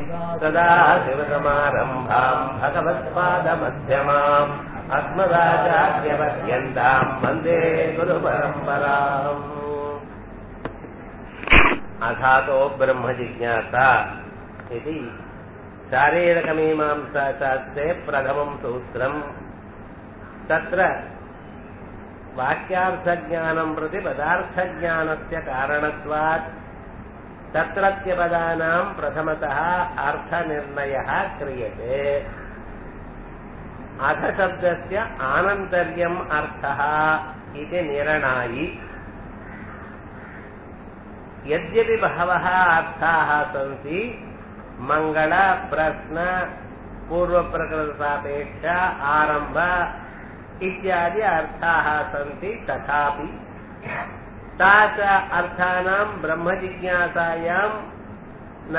सदा शिवसमारम्भाम् भगवत्पादमध्यमाम् अस्मदाचार्यपर्यन्ताम् वन्दे गुरुपरम्पराम् अथातो ब्रह्मजिज्ञासा इति शारीरकमीमांसाशास्त्रे प्रथमम् सूत्रम् तत्र वाक्यार्थज्ञानम् प्रति पदार्थज्ञानस्य कारणत्वात् तत्रत्यपदानाम् प्रथमतः अर्थनिर्णयः क्रियते अथशब्दस्य आनन्तर्यम् अर्थः इति निरणायि यद्यपि बहवः अर्थाः सन्ति मङ्गल प्रश्न पूर्वप्रकृतसापेक्ष आरम्भ इत्यादि अर्थाः सन्ति तथापि तास अर्थानाम् ब्रह्मजिज्ञासायाम् न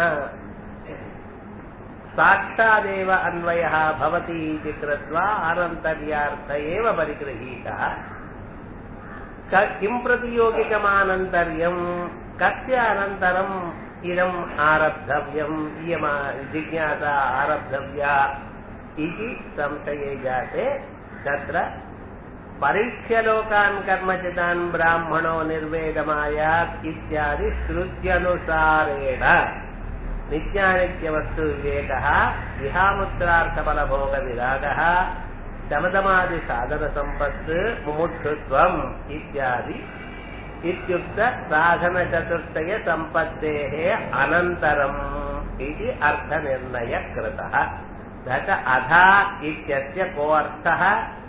साक्षादेव अन्वयः भवति इति कृत्वा अनन्तर्यार्थ एव परिगृहीतः किम् प्रतियोगिकमानन्तर्यम् कस्य अनन्तरम् इदम् आरब्धव्यम् इयमा जिज्ञासा आरब्धव्या इति संशये जाते तत्र परीक्ष्यलोकान् कर्मचितान् ब्राह्मणो निर्वेदमायात् इत्यादि श्रुत्यनुसारेण नित्यानित्यवस्तुविवेकः विहामुत्रार्थफलभोगविरागः शमदमादिसाधनसम्पत् मुमुक्षुत्वम् इत्यादि इत्युक्तसाधनचतुष्टयसम्पत्तेः अनन्तरम् इति अर्थनिर्णयः कृतः स अधा इत्यस्य कोऽर्थः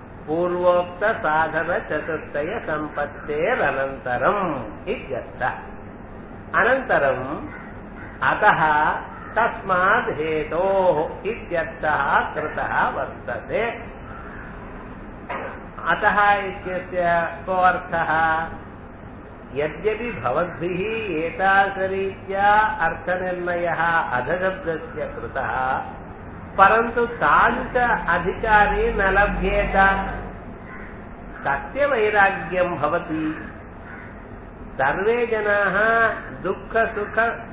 पूर्वोक्तसाधनचतुष्टयसम्पत्तेरनन्तरम् इत्यर्थः अनन्तरम् अतः तस्माद् हेतोः इत्यर्थः कृतः वर्तते अतः इत्यस्य कोऽर्थः यद्यपि भवद्भिः एतादृशरीत्या अर्थनिर्णयः अधशब्दस्य कृतः परन्तु तादृश अधिकारी न लभ्येत कस्य वैराग्यम् भवति सर्वे जनाः दुःखसुख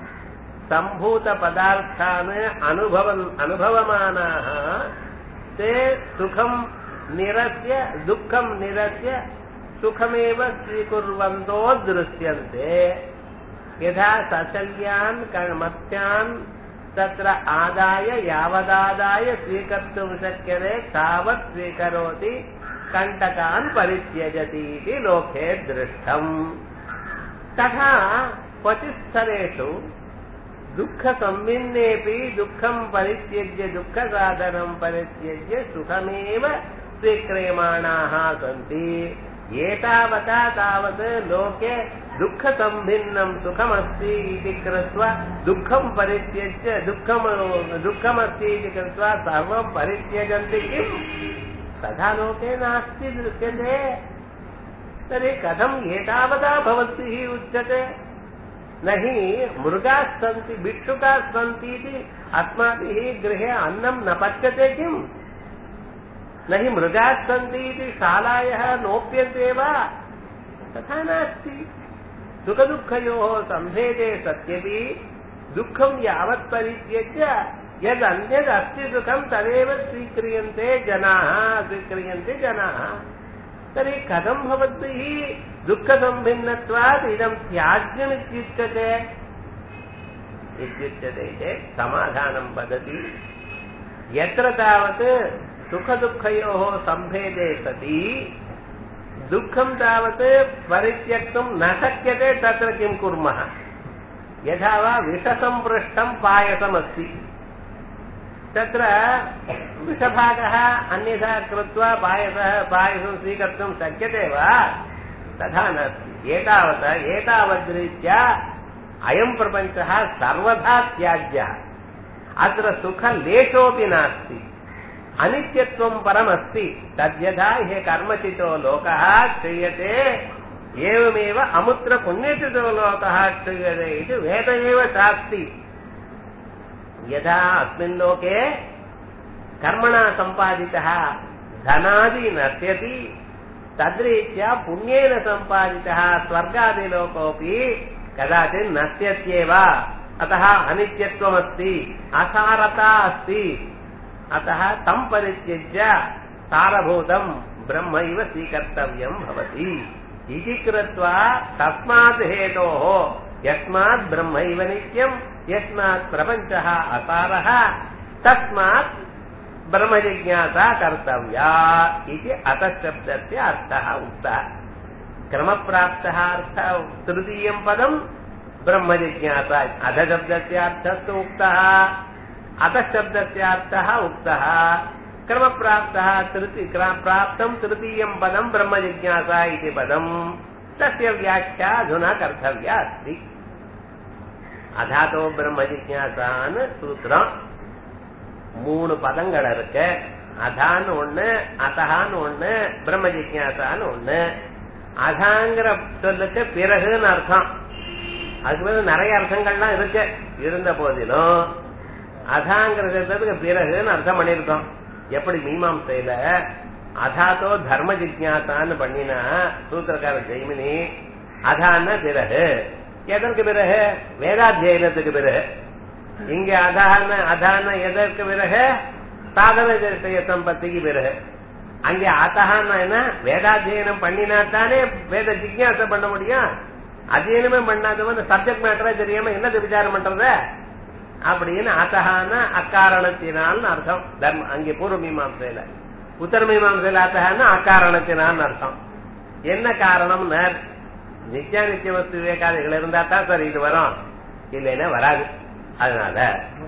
सम्भूतपदार्थान् अनुभवन् अनुभवमानाः ते सुखम् निरस्य दुःखम् निरस्य सुखमेव स्वीकुर्वन्तो दृश्यन्ते यथा सचल्यान् मत्स्यान् तत्र आदाय यावदादाय स्वीकर्तुं शक्यते तावत् स्वीकरोति कण्टकान् परित्यजति इति लोके दृष्टम् तथा क्वचित् स्थलेषु दुःखसंविन्नेऽपि दुःखम् परित्यज्य दुःखसाधनम् परित्यज्य सुखमेव स्वीक्रियमाणाः सन्ति एतावता तावत् लोके दुःखसम्भिन्नम् सुखमस्ति इति कृत्वा दुःखम् परित्यज्य दुःखम् दुःखमस्ति इति कृत्वा सर्वम् परित्यजन्ति किम् तथा लोके नास्ति दृश्यते तर्हि कथम् एतावता भवद्भिः उच्यते न हि मृगाः सन्ति भिक्षुकाः सन्ति इति अस्माभिः गृहे अन्नम् न पच्यते किम् न हि मृगाः सन्ति इति शालायः नोप्यन्ते वा तथा नास्ति सुखदुःखयोः सम्भेदे सत्यपि दुःखम् यावत् परित्यज्य यदन्यदस्ति सुखम् तदेव स्वीक्रियन्ते जनाः स्वीक्रियन्ते जनाः तर्हि कथम् भवद्भिः दुःखसम्भिन्नत्वात् इदम् त्याज्यमित्युच्यते इत्युच्यते चेत् समाधानम् वदति यत्र तावत् सुखदुःखयोः सम्भेदे सति दुःखम् तावत् परित्यक्तुम् न शक्यते तत्र किम् कुर्मः यथा वा विषसम्पृष्टम् पायसमस्ति तत्र विषभागः अन्यथा कृत्वा पायसः पायसं स्वीकर्तुं शक्यते वा तथा नास्ति एतावता एतावद्रीत्या अयम् प्रपञ्चः सर्वथा त्याज्यः अत्र सुखलेशोऽपि नास्ति अनित्यत्वम् परमस्ति तद्यथा ह्य कर्मचितो लोकः क्रियते एवमेव अमुत्र पुण्यचितो लोकः क्रियते इति वेद एव शास्ति यथा अस्मिन् लोके कर्मणा सम्पादितः धनादि नश्यति तद्रीत्या पुण्येन सम्पादितः स्वर्गादिलोकोऽपि कदाचित् नश्यत्येव अतः अनित्यत्वमस्ति असारता अस्ति अतः तं परित्यज्य सारभूतम् ब्रह्मैव स्वीकर्तव्यम् भवति इति कृत्वा तस्मात् हेतोः यस्मात् ब्रह्मैव नित्यम् यस्मात् प्रपञ्चः असारः तस्मात् ब्रह्मजिज्ञासा कर्तव्या इति अतशब्दस्य अर्थः उक्तः क्रमप्राप्तः अर्थः तृतीयम् पदम् ब्रह्मजिज्ञासा अधशब्दस्य अर्थस्तु उक्तः अतशब्दस्य अर्थः उक्तः क्रमप्राप्तः तृती प्राप्तम् तृतीयम् पदम् ब्रह्मजिज्ञासा इति पदम् तस्य व्याख्या अधुना कर्तव्या अस्ति அதாதோ பிரம்ம ஜிக்யாசான்னு சூத்திரம் மூணு பதங்கள் இருக்கு அதான்னு ஒண்ணு அதகான்னு ஒண்ணு பிரம்ம ஜிக்யாசான்னு ஒண்ணு அதாங்கிற சொல்லுக்கு பிறகுன்னு அர்த்தம் அதுக்கு வந்து நிறைய அர்த்தங்கள்லாம் இருக்கு இருந்த போதிலும் அதாங்கிற சொல்றதுக்கு பிறகுன்னு அர்த்தம் பண்ணிருக்கோம் எப்படி மீமாம்சையில அதாத்தோ தர்ம ஜிக்யாசான்னு பண்ணினா சூத்திரக்கார ஜெய்மினி அதான்னா பிறகு எதற்கு பிறகு வேதாத்தியனத்துக்கு பிறகு இங்க அதான அதான எதற்கு பிறகு சாதன செய்ய சம்பத்திக்கு பிறகு அங்கே அத்தகான்னா என்ன வேதாத்தியனம் பண்ணினா தானே வேத ஜிக்யாசை பண்ண முடியும் அத்தியனமே பண்ணாதவன் சப்ஜெக்ட் மேட்டரே தெரியாம என்னது விசாரம் பண்றது அப்படின்னு அத்தகான அக்காரணத்தினால்னு அர்த்தம் தர்ம அங்கே பூர்வ மீமாசையில உத்தர மீமாசையில அத்தகான அக்காரணத்தினால்னு அர்த்தம் என்ன காரணம் நித்தியா நித்திய வஸ்து விவேகாதிகள் இருந்தா தான் சார் இது வரும் இல்லைன்னா வராது அதனால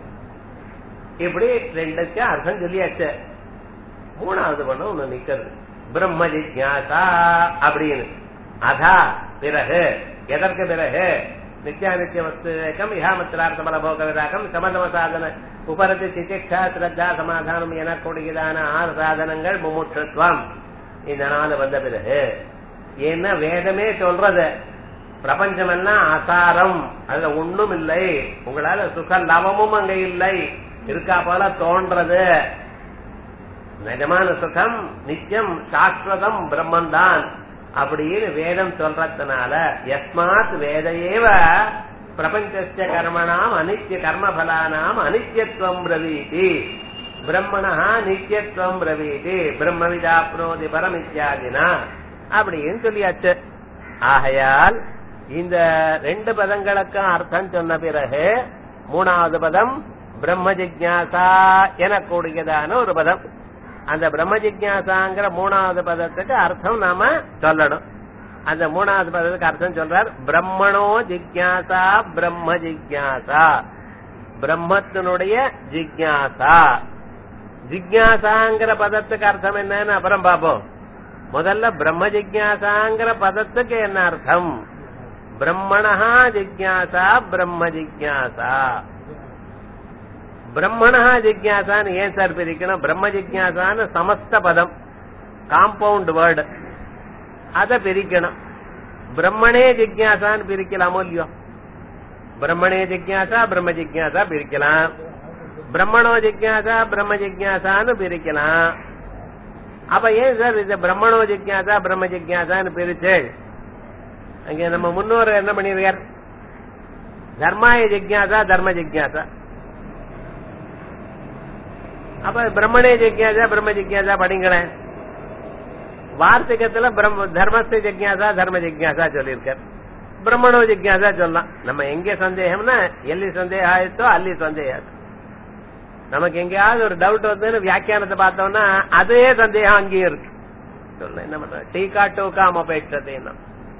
இப்படி ரெண்டுக்கு அர்த்தம் சொல்லியாச்சு மூணாவது பண்ண ஒண்ணு நிக்கிறது பிரம்ம ஜிக்யாசா அப்படின்னு அதா பிறகு எதற்கு பிறகு நித்யா நித்திய வஸ்து விவேகம் இஹாமத்திரார்த்த பலபோக விதாகம் சமதம சாதன உபரதி சிகிச்சா சிரத்தா சமாதானம் எனக்கூடியதான ஆறு சாதனங்கள் முமுட்சத்துவம் இந்த நாள் வந்த பிறகு ஏன்னா வேதமே சொல்றது பிரபஞ்சம் எல்லாம் அசாரம் அதுல ஒண்ணும் இல்லை உங்களால சுக லவமும் அங்க இல்லை இருக்கா போல தோன்றது நிஜமான சுகம் நித்தியம் சாஸ்வதம் பிரம்மன் தான் அப்படின்னு வேதம் சொல்றதுனால எஸ்மாத் வேதையேவ பிரபஞ்சஸ்ய கர்மணாம் அனித்ய கர்மபலானாம் அனித்யத்துவம் பிரவீதி பிரம்மணா நித்தியத்துவம் பிரவீதி பிரம்மவிதாப்னோதி பரம் இத்தியாதினா அப்படின்னு சொல்லியாச்சு ஆகையால் இந்த ரெண்டு பதங்களுக்கும் அர்த்தம் சொன்ன பிறகு மூணாவது பதம் பிரம்ம ஜிக்யாசா எனக்கூடியதான ஒரு பதம் அந்த பிரம்ம ஜிக்யாசாங்கிற மூணாவது பதத்துக்கு அர்த்தம் நாம சொல்லணும் அந்த மூணாவது பதத்துக்கு அர்த்தம் சொல்றார் பிரம்மணோ ஜிக்யாசா பிரம்ம ஜிக்யாசா பிரம்மத்தினுடைய ஜிக்யாசா ஜிக்யாசாங்கிற பதத்துக்கு அர்த்தம் என்னன்னு அப்புறம் பாப்போம் முதல்ல பிரம்ம ஜிக்யாசாங்கிற பதத்துக்கு என்ன அர்த்தம் பிரம்மணஹா ஜிக்யாசா பிரம்ம ஜிக்யாசா பிரம்மணா ஜிக்யாசான்னு ஏன் சார் பிரிக்கணும் பிரம்ம ஜிக்யாசான்னு சமஸ்த பதம் காம்பவுண்ட் வேர்டு அத பிரிக்கணும் பிரம்மனே ஜிக்யாசான்னு பிரிக்கலாமோ இல்லையோ பிரம்மனே ஜிக்யாசா பிரம்ம ஜிக்யாசா பிரிக்கலாம் பிரம்மணோ ஜிக்யாசா பிரம்ம ஜிக்யாசான்னு பிரிக்கலாம் அப்ப ஏன் சார் இது பிரம்மணோ ஜிக்யாசா பிரம்ம ஜிக்யாசான்னு பிரிச்சு அங்க நம்ம முன்னோர் என்ன பண்ணிருக்கார் தர்மாய ஜிக்யாசா தர்ம ஜிக்யாசா அப்ப பிரம்மணே ஜிக்யாசா பிரம்ம ஜிக்யாசா படிங்களேன் வார்த்திகத்துல பிரம்ம தர்மஸ்த ஜிக்யாசா தர்ம ஜிக்யாசா சொல்லியிருக்கார் பிரம்மணோ ஜிக்யாசா சொல்லலாம் நம்ம எங்க சந்தேகம்னா எல்லி சந்தேகம் ஆயிடுச்சோ அல்லி சந்தேகம் ஆயிடுச்சு. நமக்கு எங்கேயாவது ஒரு டவுட் வந்து வியாக்கியானத்தை பார்த்தோம்னா அதே சந்தேகம் அங்கேயும் இருக்கு சொல்ல என்ன பண்ற டீகா டூகா அபேட்சத்தைன்னா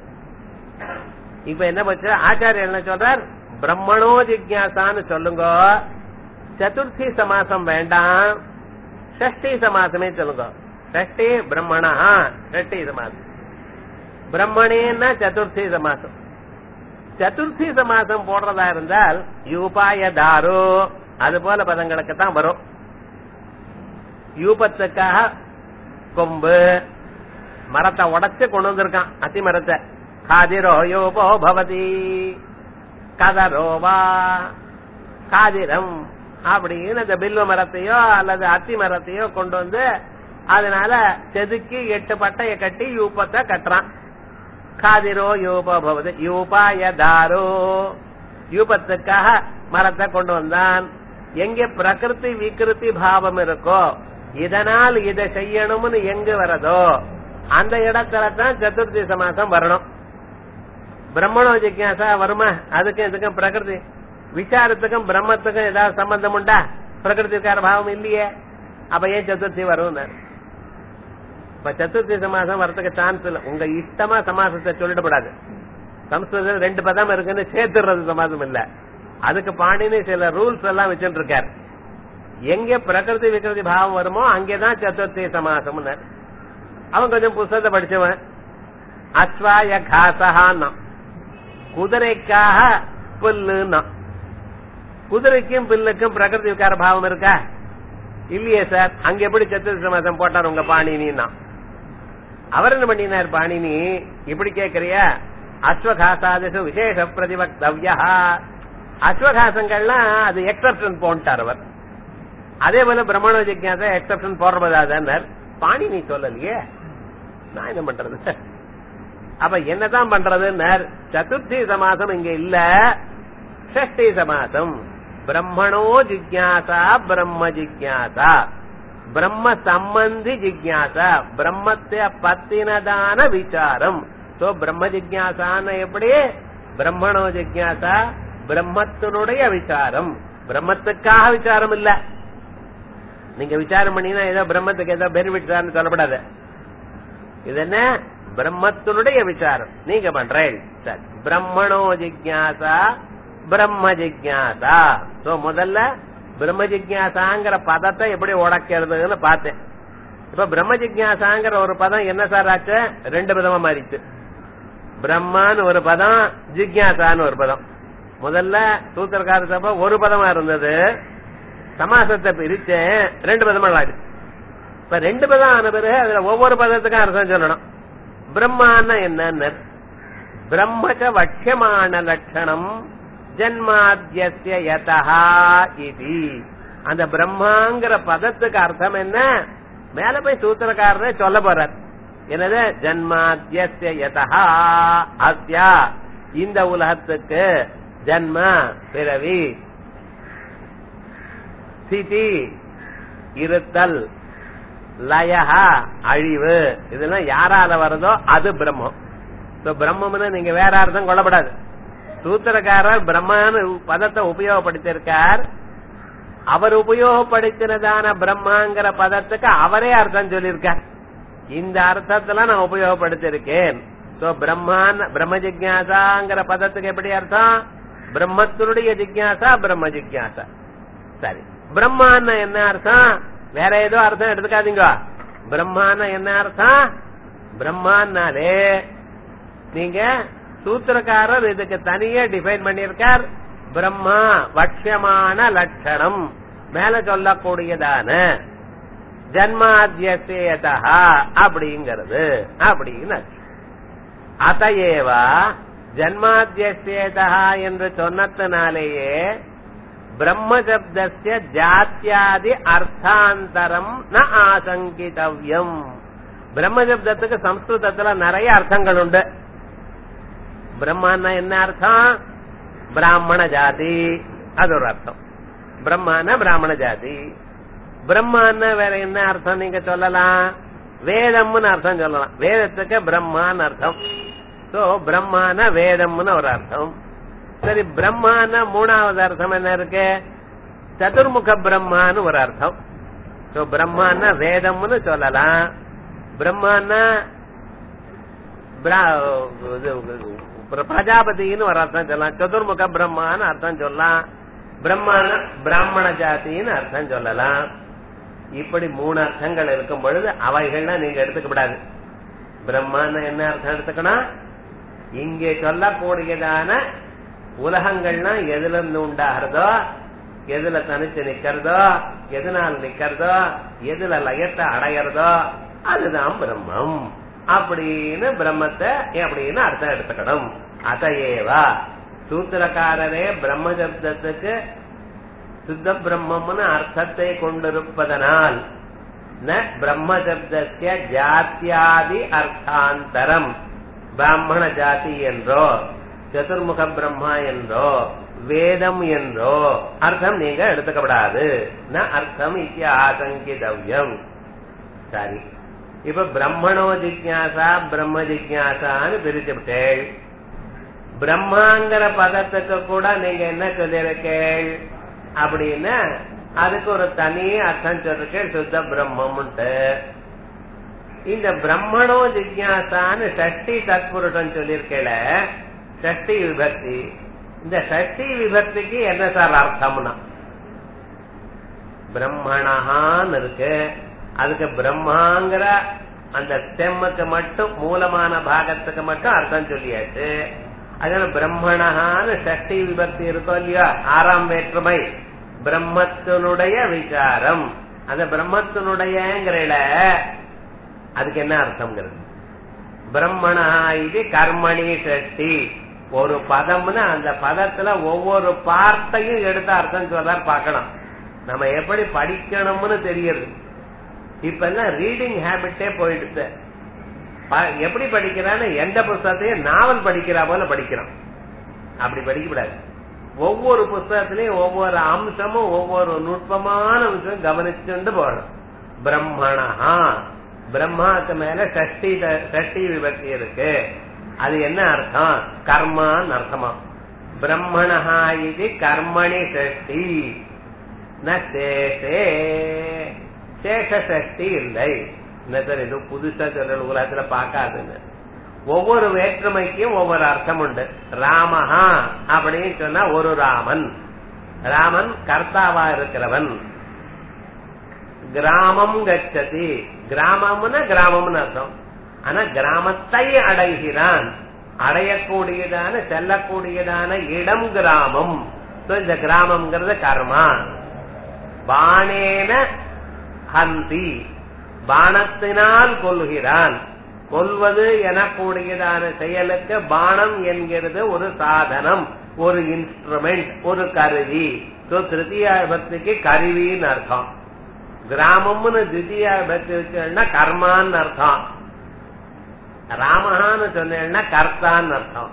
இப்ப என்ன பண்ற ஆச்சாரியர் என்ன சொல்றார் பிரம்மணோ ஜிக்யாசான்னு சொல்லுங்க சதுர்த்தி சமாசம் வேண்டாம் ஷஷ்டி சமாசமே சொல்லுங்க ஷஷ்டி பிரம்மணா ஷஷ்டி சமாசம் பிரம்மணேன்னா சதுர்த்தி சமாசம் சதுர்த்தி சமாசம் போடுறதா இருந்தால் யூபாய தாரு அது போல பதங்களுக்கு தான் வரும் யூபத்துக்காக கொம்பு மரத்தை உடைச்சு கொண்டு வந்திருக்கான் அத்தி மரத்தை காதிரோ யோபோ பவதி கதரோவா காதிரம் அப்படின்னு இந்த பில்வ மரத்தையோ அல்லது அத்தி மரத்தையோ கொண்டு வந்து அதனால செதுக்கி எட்டு பட்டைய கட்டி யூபத்தை கட்டுறான் காதிரோ யூபோ பவது யூபாய தாரோ யூபத்துக்காக மரத்தை கொண்டு வந்தான் எங்க பிரகிருதி விகிருதி பாவம் இருக்கோ இதனால் இதை செய்யணும்னு எங்க வரதோ அந்த இடத்துல தான் சதுர்த்தி சமாசம் வரணும் பிரம்மணோ ஜிக்யாசா வருமா அதுக்கும் இதுக்கும் பிரகிருதி விசாரத்துக்கும் பிரம்மத்துக்கும் ஏதாவது சம்பந்தம் உண்டா பிரகிருதிக்கார பாவம் இல்லையே அப்ப ஏன் சதுர்த்தி வரும் இப்ப சதுர்த்தி சமாசம் வரதுக்கு சான்ஸ் இல்ல உங்க இஷ்டமா சமாசத்தை சொல்லிடக்கூடாது சம்ஸ்கிருதம் ரெண்டு பதம் இருக்குன்னு சேர்த்துறது சமாசம் இல்ல அதுக்கு பாணினி சில ரூல்ஸ் எல்லாம் வச்சுட்டு இருக்காரு எங்க பிரகிருதி விகிருதி பாவம் வருமோ அங்கேதான் சதுர்த்தி சமாசம் அவன் கொஞ்சம் புஸ்தகத்தை படிச்சவன் அஸ்வாய காசகான்னா குதிரைக்காக புல்லுன்னா குதிரைக்கும் பில்லுக்கும் பிரகிருதி விகார பாவம் இருக்கா இல்லையே சார் அங்க எப்படி சத்துர்த்தி சமாசம் போட்டார் உங்க பாணினா அவர் என்ன பண்ணினார் பாணினி இப்படி கேக்குறியா அஸ்வகாசாதிசு விசேஷ பிரதிபக்தவ்யா அஸ்வகாசங்கள்லாம் அது எக்ஸப்ஷன் போன்ட்டார் அவர் அதே போல பிரம்மண ஜிக்யாச எக்ஸப்ஷன் போடுறதாதார் பாணினி சொல்லலையே நான் என்ன பண்றது அப்ப என்னதான் பண்றதுன்னு சதுர்த்தி சமாசம் இங்க இல்ல ஷஷ்டி சமாசம் பிரம்மணோ ஜிக்யாசா பிரம்ம ஜிக்யாசா பிரம்ம சம்பந்தி ஜிக்யாசா பிரம்மத்தை பத்தினதான விசாரம் சோ பிரம்ம ஜிக்யாசான்னு எப்படி பிரம்மணோ ஜிக்யாசா பிரம்மத்தினுடைய விசாரம் பிரம்மத்துக்காக விசாரம் இல்ல நீங்க விசாரம் பண்ணீங்கன்னா ஏதோ பிரம்மத்துக்கு ஏதோ பெனிஃபிட் சொல்லப்படாது இது என்ன பிரம்மத்தினுடைய விசாரம் நீங்க பண்றேன் சரி பிரம்மணோ ஜிக்யாசா பிரம்ம ஜிக்யாசா சோ முதல்ல பிரம்ம ஜிக்யாசாங்கிற பதத்தை எப்படி உடைக்கிறதுன்னு பார்த்தேன் இப்ப பிரம்ம ஜிக்யாசாங்கிற ஒரு பதம் என்ன சார் ஆச்சு ரெண்டு விதமா மாறிச்சு பிரம்மான்னு ஒரு பதம் ஜிக்யாசான்னு ஒரு பதம் முதல்ல சூத்திரக்கார சபை ஒரு பதமா இருந்தது சமாசத்தை பிரிச்சேன் ரெண்டு பதமா ஆயிடுச்சு இப்ப ரெண்டு பதம் ஆன பிறகு அதுல ஒவ்வொரு பதத்துக்கும் அர்த்தம் சொல்லணும் பிரம்மான்னா என்னன்னு பிரம்மச்ச வட்சியமான லட்சணம் ஜன்மாத்திய யதா இது அந்த பிரம்மாங்கிற பதத்துக்கு அர்த்தம் என்ன மேல போய் சூத்திரக்காரரே சொல்ல போறார் என்னது ஜன்மாத்திய யதா அஸ்யா இந்த உலகத்துக்கு ஜன்ம பிறவி ஸ்திதி இருத்தல் லயஹா அழிவு இதெல்லாம் யாரால வருதோ அது பிரம்மம் பிரம்மம்னு நீங்க வேற அர்த்தம் கொள்ளப்படாது சூத்திரக்காரர் பிரம்மான்னு பதத்தை உபயோகப்படுத்திருக்கார் அவர் உபயோகப்படுத்தினதான பிரம்மாங்கிற பதத்துக்கு அவரே அர்த்தம் சொல்லியிருக்கார் இந்த அர்த்தத்துல நான் உபயோகப்படுத்திருக்கேன் சோ பிரம்மான் பிரம்ம ஜிக்யாசாங்கிற பதத்துக்கு எப்படி அர்த்தம் பிரம்மத்தினுடைய ஜிக்யாசா பிரம்ம ஜிக்யாசா சரி பிரம்மான்னு என்ன அர்த்தம் வேற ஏதோ அர்த்தம் எடுத்துக்காதீங்க பிரம்மான்னு என்ன அர்த்தம் பிரம்மான்னாலே நீங்க சூத்திரக்காரர் இதுக்கு தனியா டிஃபைன் பண்ணியிருக்கார் பிரம்மா வட்சியமான லட்சணம் மேல சொல்லக்கூடியதான ஜன்மாத்தியசேதா அப்படிங்கிறது அப்படின்னு அதையேவா ஜன்மாத்தியசேதா என்று சொன்னத்தினாலேயே பிரம்ம சப்தஸ்ய ஜாத்தியாதி அர்த்தாந்தரம் ந ஆசங்கிதவ்யம் பிரம்ம சப்தத்துக்கு சம்ஸ்கிருதத்துல நிறைய அர்த்தங்கள் உண்டு பிரம்மான்னா என்ன அர்த்தம் பிராமண ஜாதி அது ஒரு அர்த்தம் பிரம்மான பிராமண ஜாதி பிரம்மான்னா வேற என்ன அர்த்தம் நீங்க சொல்லலாம் வேதம்னு அர்த்தம் சொல்லலாம் வேதத்துக்கு பிரம்மான்னு அர்த்தம் சோ பிரம்மான வேதம்னு ஒரு அர்த்தம் சரி பிரம்மான மூணாவது அர்த்தம் என்ன இருக்கு சதுர்முக பிரம்மான்னு ஒரு அர்த்தம் சோ பிரம்மான்னா வேதம்னு சொல்லலாம் பிரம்மான்னா பிரஜாபதினு ஒரு அர்த்தம் சொல்லலாம் சதுர்முக பிரம்மான்னு அர்த்தம் சொல்லலாம் பிரம்மான பிராமண ஜாதின்னு அர்த்தம் சொல்லலாம் இப்படி மூணு அர்த்தங்கள் இருக்கும் பொழுது அவைகள்லாம் நீங்க எடுத்துக்கப்படாது பிரம்மான்னு என்ன அர்த்தம் எடுத்துக்கணும் இங்கே சொல்லக்கூடியதான உலகங்கள்லாம் எதுல இருந்து உண்டாகிறதோ எதுல தனிச்சு நிக்கிறதோ எதனால் நிக்கிறதோ எதுல லயத்தை அடையறதோ அதுதான் பிரம்மம் அப்படின்னு பிரம்மத்தை அப்படின்னு அர்த்தம் எடுத்துக்கணும் அதையேவா சூத்திரக்காரரே பிரம்ம சப்தத்துக்கு சுத்த பிரம்மம்னு அர்த்தத்தை கொண்டிருப்பதனால் ந பிரம்ம சப்தஸ்ய ஜாத்தியாதி அர்த்தாந்தரம் பிராமண ஜாதி என்றோ சதுர்முக பிரம்மா என்றோ வேதம் என்றோ அர்த்தம் நீங்க எடுத்துக்கப்படாது ந அர்த்தம் இத்திய ஆசங்கிதவ்யம் சரி இப்ப பிரம்மணோ ஜிக்யாசா பிரம்ம ஜிக்யாசான்னு பிரிச்சுட்டேள் பிரம்மாங்கிற பதத்துக்கு கூட நீங்க என்ன சொல்லிருக்கேள் அப்படின்னா அதுக்கு ஒரு தனி அர்த்தம் சொல்லிருக்கேள் சுத்த பிரம்மம்ட்டு இந்த பிரம்மணோ ஜிக்யாசான்னு ஷஷ்டி தத்புருஷன் சொல்லியிருக்கேள ஷஷ்டி விபக்தி இந்த ஷஷ்டி விபக்திக்கு என்ன சார் அர்த்தம்னா பிரம்மணஹான்னு இருக்கு அதுக்கு பிரம்மாங்கிற அந்த ஸ்டெம்முக்கு மட்டும் மூலமான பாகத்துக்கு மட்டும் அர்த்தம் சொல்லியாச்சு அதனால பிரம்மணஹான்னு ஷஷ்டி விபக்தி இருக்கோ இல்லையா ஆறாம் வேற்றுமை பிரம்மத்தினுடைய விசாரம் அந்த பிரம்மத்தினுடையங்கிறல அதுக்கு என்ன அர்த்தம்ங்கிறது பிரம்மணா இது கர்மணி ஷஷ்டி ஒரு பதம்னு அந்த பதத்துல ஒவ்வொரு பார்ட்டையும் எடுத்து அர்த்தம் சொல்றார் பார்க்கலாம் நம்ம எப்படி படிக்கணும்னு தெரியுது இப்ப எல்லாம் ரீடிங் ஹேபிட்டே போயிடுச்சு எப்படி படிக்கிறான்னு எந்த புஸ்தகத்தையும் நாவல் படிக்கிறா போல படிக்கிறான் அப்படி படிக்கக்கூடாது ஒவ்வொரு புஸ்தகத்திலையும் ஒவ்வொரு அம்சமும் ஒவ்வொரு நுட்பமான விஷயம் கவனிச்சுட்டு போகணும் பிரம்மணா பிரம்மாக்கு மேல ஷஷ்டி ஷஷ்டி விபக்தி இருக்கு அது என்ன அர்த்தம் கர்மான்னு அர்த்தமா பிரம்மணா இது கர்மணி ஷஷ்டி நேஷே சேஷ சஷ்டி இல்லை என்ன சார் இது புதுசா சொல்ற உலகத்துல பார்க்காதுன்னு ஒவ்வொரு வேற்றுமைக்கும் ஒவ்வொரு அர்த்தம் உண்டு ராமஹா அப்படின்னு சொன்னா ஒரு ராமன் ராமன் கர்த்தாவா இருக்கிறவன் கிராமம் கச்சதி கிராமம்னா கிராமம்னு அர்த்தம் ஆனா கிராமத்தை அடைகிறான் அடையக்கூடியதான செல்லக்கூடியதான இடம் கிராமம் இந்த கிராமம்ங்கிறது கர்மா பாணேன ஹந்தி பானத்தினால் கொல்கிறான் கொல்வது எனக்கூடியதான செயலுக்கு பானம் என்கிறது ஒரு சாதனம் ஒரு இன்ஸ்ட்ருமெண்ட் ஒரு கருவி திருத்தியா பக்திக்கு கருவின்னு அர்த்தம் கிராமம்னு தித்தியா பக்தி வச்சா கர்மான்னு அர்த்தம் ராமஹான்னு சொன்னா கர்த்தான்னு அர்த்தம்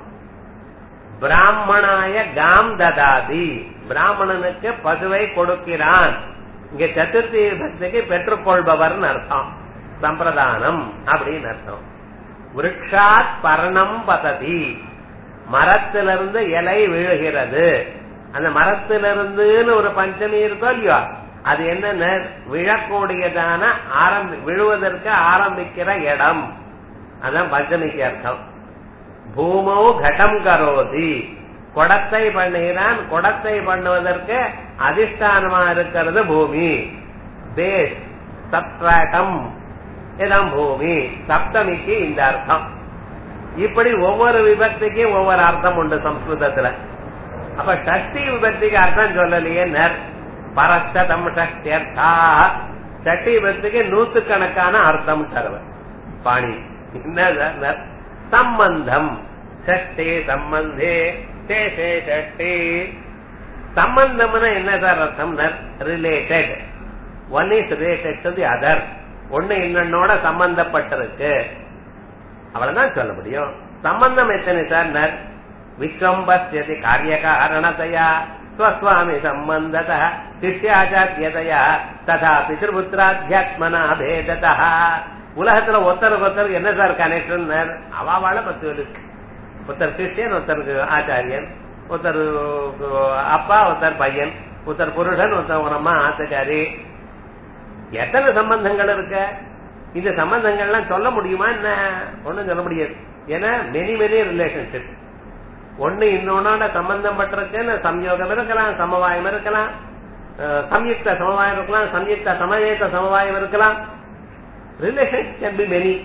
பிராமணாய காம் ததாதி பிராமணனுக்கு பசுவை கொடுக்கிறான் இங்க சதுர்த்தி பக்திக்கு பெற்றுக்கொள்பவர்னு அர்த்தம் சம்பிரதானம் அப்படின்னு அர்த்தம் விரக்ஷாத் பர்ணம் பததி மரத்திலிருந்து இலை விழுகிறது அந்த மரத்திலிருந்துன்னு ஒரு பஞ்சமி இருக்கோ இல்லையோ அது என்னன்னு விழக்கூடியதான ஆரம்பி விழுவதற்கு ஆரம்பிக்கிற இடம் அதான் பஞ்சமிக்கு அர்த்தம் பூமோ கடம் கரோதி குடத்தை பண்ணுகிறான் குடத்தை பண்ணுவதற்கு அதிஷ்டானமா இருக்கிறது பூமி பேஸ் சப்ட்ராகம் இடம் பூமி சப்தமிக்கு இந்த அர்த்தம் இப்படி ஒவ்வொரு விபக்திக்கும் ஒவ்வொரு அர்த்தம் உண்டு சம்ஸ்கிருதத்துல அப்ப ஷஷ்டி விபக்திக்கு அர்த்தம் சொல்லலையே நர் பரஸ்தம் ஷஷ்டியர்த்தா ஷஷ்டி விபக்திக்கு நூத்துக்கணக்கான அர்த்தம் தருவன் பாணி என்ன சம்பந்தம் ஷஷ்டி சம்பந்தே சேஷே ஷஷ்டி சம்பந்தம்னா என்ன சார் அர்த்தம் related one is related to the other ஒண்ணு இன்னொன்னோட சம்பந்தப்பட்டிருக்கு அவ்வளவுதான் சொல்ல முடியும் சம்பந்தம் எத்தனை சார் நர் விஸ்வம்பஸ்யதி காரிய காரணத்தையா ஸ்வஸ்வாமி சம்பந்தத சிஷ்யாச்சாரியதையா ததா பிதிருபுத்திராத்தியாத்மனா பேததா உலகத்துல ஒருத்தருக்கு ஒருத்தருக்கு என்ன சார் கனெக்ஷன் அவாவால பத்து இருக்கு ஒருத்தர் கிறிஸ்டியன் ஒருத்தருக்கு ஆச்சாரியன் ஒருத்தர் அப்பா ஒருத்தர் பையன் ஒருத்தர் புருஷன் ஒருத்தர் ஒரு அம்மா ஆத்துக்காரி எத்தனை சம்பந்தங்கள் இருக்கு இந்த சம்பந்தங்கள்லாம் சொல்ல முடியுமா என்ன ஒண்ணும் சொல்ல முடியாது ஏன்னா மெனி மெனி ரிலேஷன்ஷிப் ஒண்ணு இன்னொன்னோட சம்பந்தம் பட்டிருக்குன்னு சம்யோகம் இருக்கலாம் சமவாயம் இருக்கலாம் சம்யுக்த சமவாயம் இருக்கலாம் சம்யுக்த சமயத்த சமவாயம் இருக்கலாம் ரிலேஷன் கேன் பி மெனி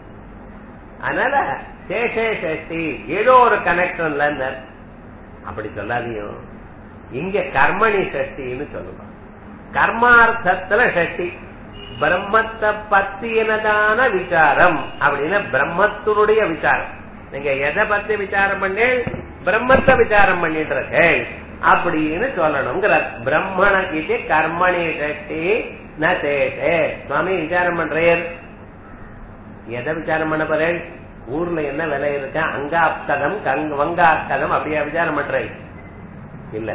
அதனால சேஷே சேஷ்டி ஏதோ ஒரு கனெக்ஷன்ல அப்படி சொல்லாதையும் இங்க கர்மணி சஷ்டின்னு சொல்லுவாங்க கர்மார்த்தத்துல ஷஷ்டி பிரம்மத்தை பத்தினதான விசாரம் அப்படின்னா பிரம்மத்தினுடைய விசாரம் நீங்க எதை பத்தி விசாரம் பண்ணி பிரம்மத்தை விசாரம் பண்ணிட்டு இருக்கேன் அப்படின்னு சொல்லணுங்கிற பிரம்மண இது கர்மணி ஷஷ்டி ந சேஷே சுவாமி விசாரம் பண்றேன் எதை விசாரம் பண்ண போறேன் ஊர்ல என்ன விலை இருக்கு அங்காப்கதம் கங் வங்காப்கதம் அப்படியா விசாரம் பண்றேன் இல்ல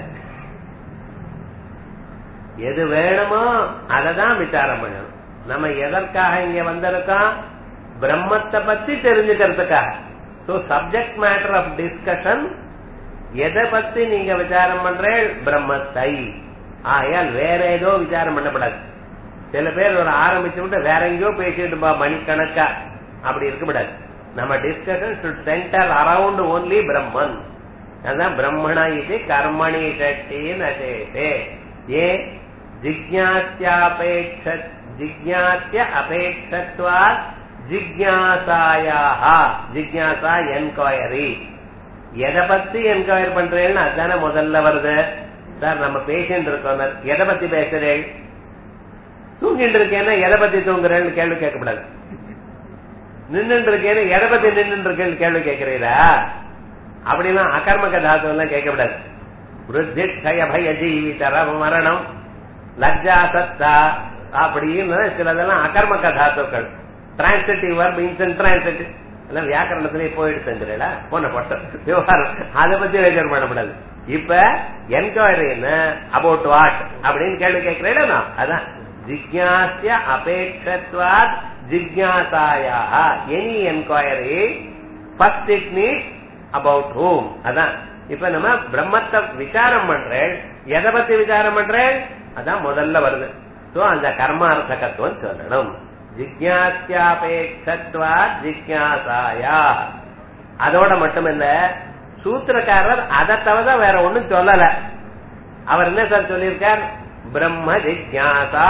எது வேணுமோ அதை தான் விசாரம் பண்ணணும் நம்ம எதற்காக இங்க வந்திருக்கோம் பிரம்மத்தை பத்தி தெரிஞ்சுக்கிறதுக்காக so subject matter of discussion எதை பத்தி நீங்க விசாரம் பண்றேன் பிரம்மத்தை ஆகையால் வேற ஏதோ விசாரம் பண்ணப்படாது சில பேர் ஒரு ஆரம்பிச்சு விட்டு வேற எங்கேயோ பேசிட்டு பா மணிக்கணக்கா அப்படி இருக்கக்கூடாது நம்ம discussion should center around only பிரம்மன் அதான் பிரம்மண இது கர்மணி சக்தின்னு அசேஷே ஏ ஜிக்யாசியாபேட்ச ஜிக்யாசிய அபேட்சத்வா ஜிக்யாசாயா ஜிக்யாசா என்கொயரி எதை பத்தி என்கொயர் பண்றேன்னு அதுதானே முதல்ல வருது சார் நம்ம பேஷண்ட் இருக்கோம் எதை பத்தி பேசுறேன் தூங்கிட்டு இருக்கேன்னா எதை பத்தி தூங்குறேன்னு கேள்வி கேட்கக்கூடாது நின்னுட்டு இருக்கேன்னு எதை பத்தி நின்னுட்டு இருக்கேன்னு கேள்வி கேட்கிறீரா அப்படின்னா அகர்மக தாத்து எல்லாம் கேட்கக்கூடாது விருத்தி கய பய ஜீவிதர மரணம் லஜ்ஜா சத்தா அப்படின்னு சிலதெல்லாம் அகர்மக தாத்துக்கள் டிரான்சிட்டிவ் வர்ப் இன்சென்ட் டிரான்சிட்டிவ் எல்லாம் வியாக்கரணத்திலே போயிட்டு தந்துடா போன போட்டோம் விவகாரம் அதை பத்தி விசாரம் பண்ணக்கூடாது இப்ப என்கொயரி என்ன அபவுட் வாட் அப்படின்னு கேள்வி கேட்கிறேன் நான் அதான் ஜிக்யாசிய அபேட்சத்வாத் ஜிக்யாசாயா any enquiry first it need about ஹூம் அதான் இப்ப நம்ம பிரம்மத்தை விசாரம் பண்றேன் எதை பத்தி விசாரம் பண்றேன் அதான் முதல்ல வருது சோ அந்த கர்மார்த்தகத்துவம் சொல்லணும் ஜிக்யாசியாபேட்சத்வா ஜிக்யாசாயா அதோட மட்டுமல்ல சூத்திரக்காரர் அதை தவிர வேற ஒண்ணும் சொல்லல அவர் என்ன சார் சொல்லியிருக்கார் பிரம்ம ஜிக்யாசா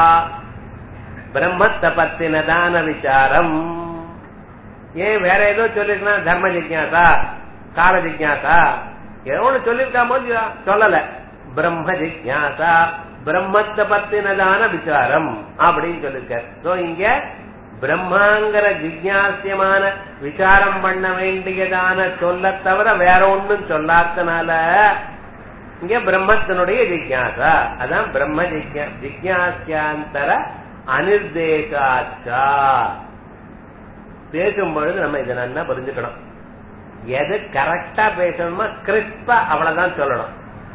பிரம்மத்தை பத்தினதான விசாரம் ஏன் வேற ஏதோ சொல்லிருக்கலாம் தர்ம ஜிக்யாசா கால ஜிக்யாசா ஏதோ ஒண்ணு சொல்லிருக்காமோ சொல்லல பிரம்ம ஜிக்யாசா பிரம்மத்தை பத்தினதான விசாரம் அப்படின்னு சொல்லிருக்கார் சோ இங்க பிரம்மாங்கிற ஜிக்யாசியமான விசாரம் பண்ண வேண்டியதான சொல்ல தவிர வேற ஒண்ணும் சொல்லாதனால இங்க பிரம்மத்தினுடைய ஜிக்யாசா அதான் பிரம்ம ஜிக்யா ஜிக்யாசியாந்தர அனிர்தேசாச்சா பேசும் பொழுது நம்ம இதை நல்லா புரிஞ்சுக்கணும் எது கரெக்டா பேசணுமா கிறிஸ்பா அவ்வளவுதான் சொல்லணும்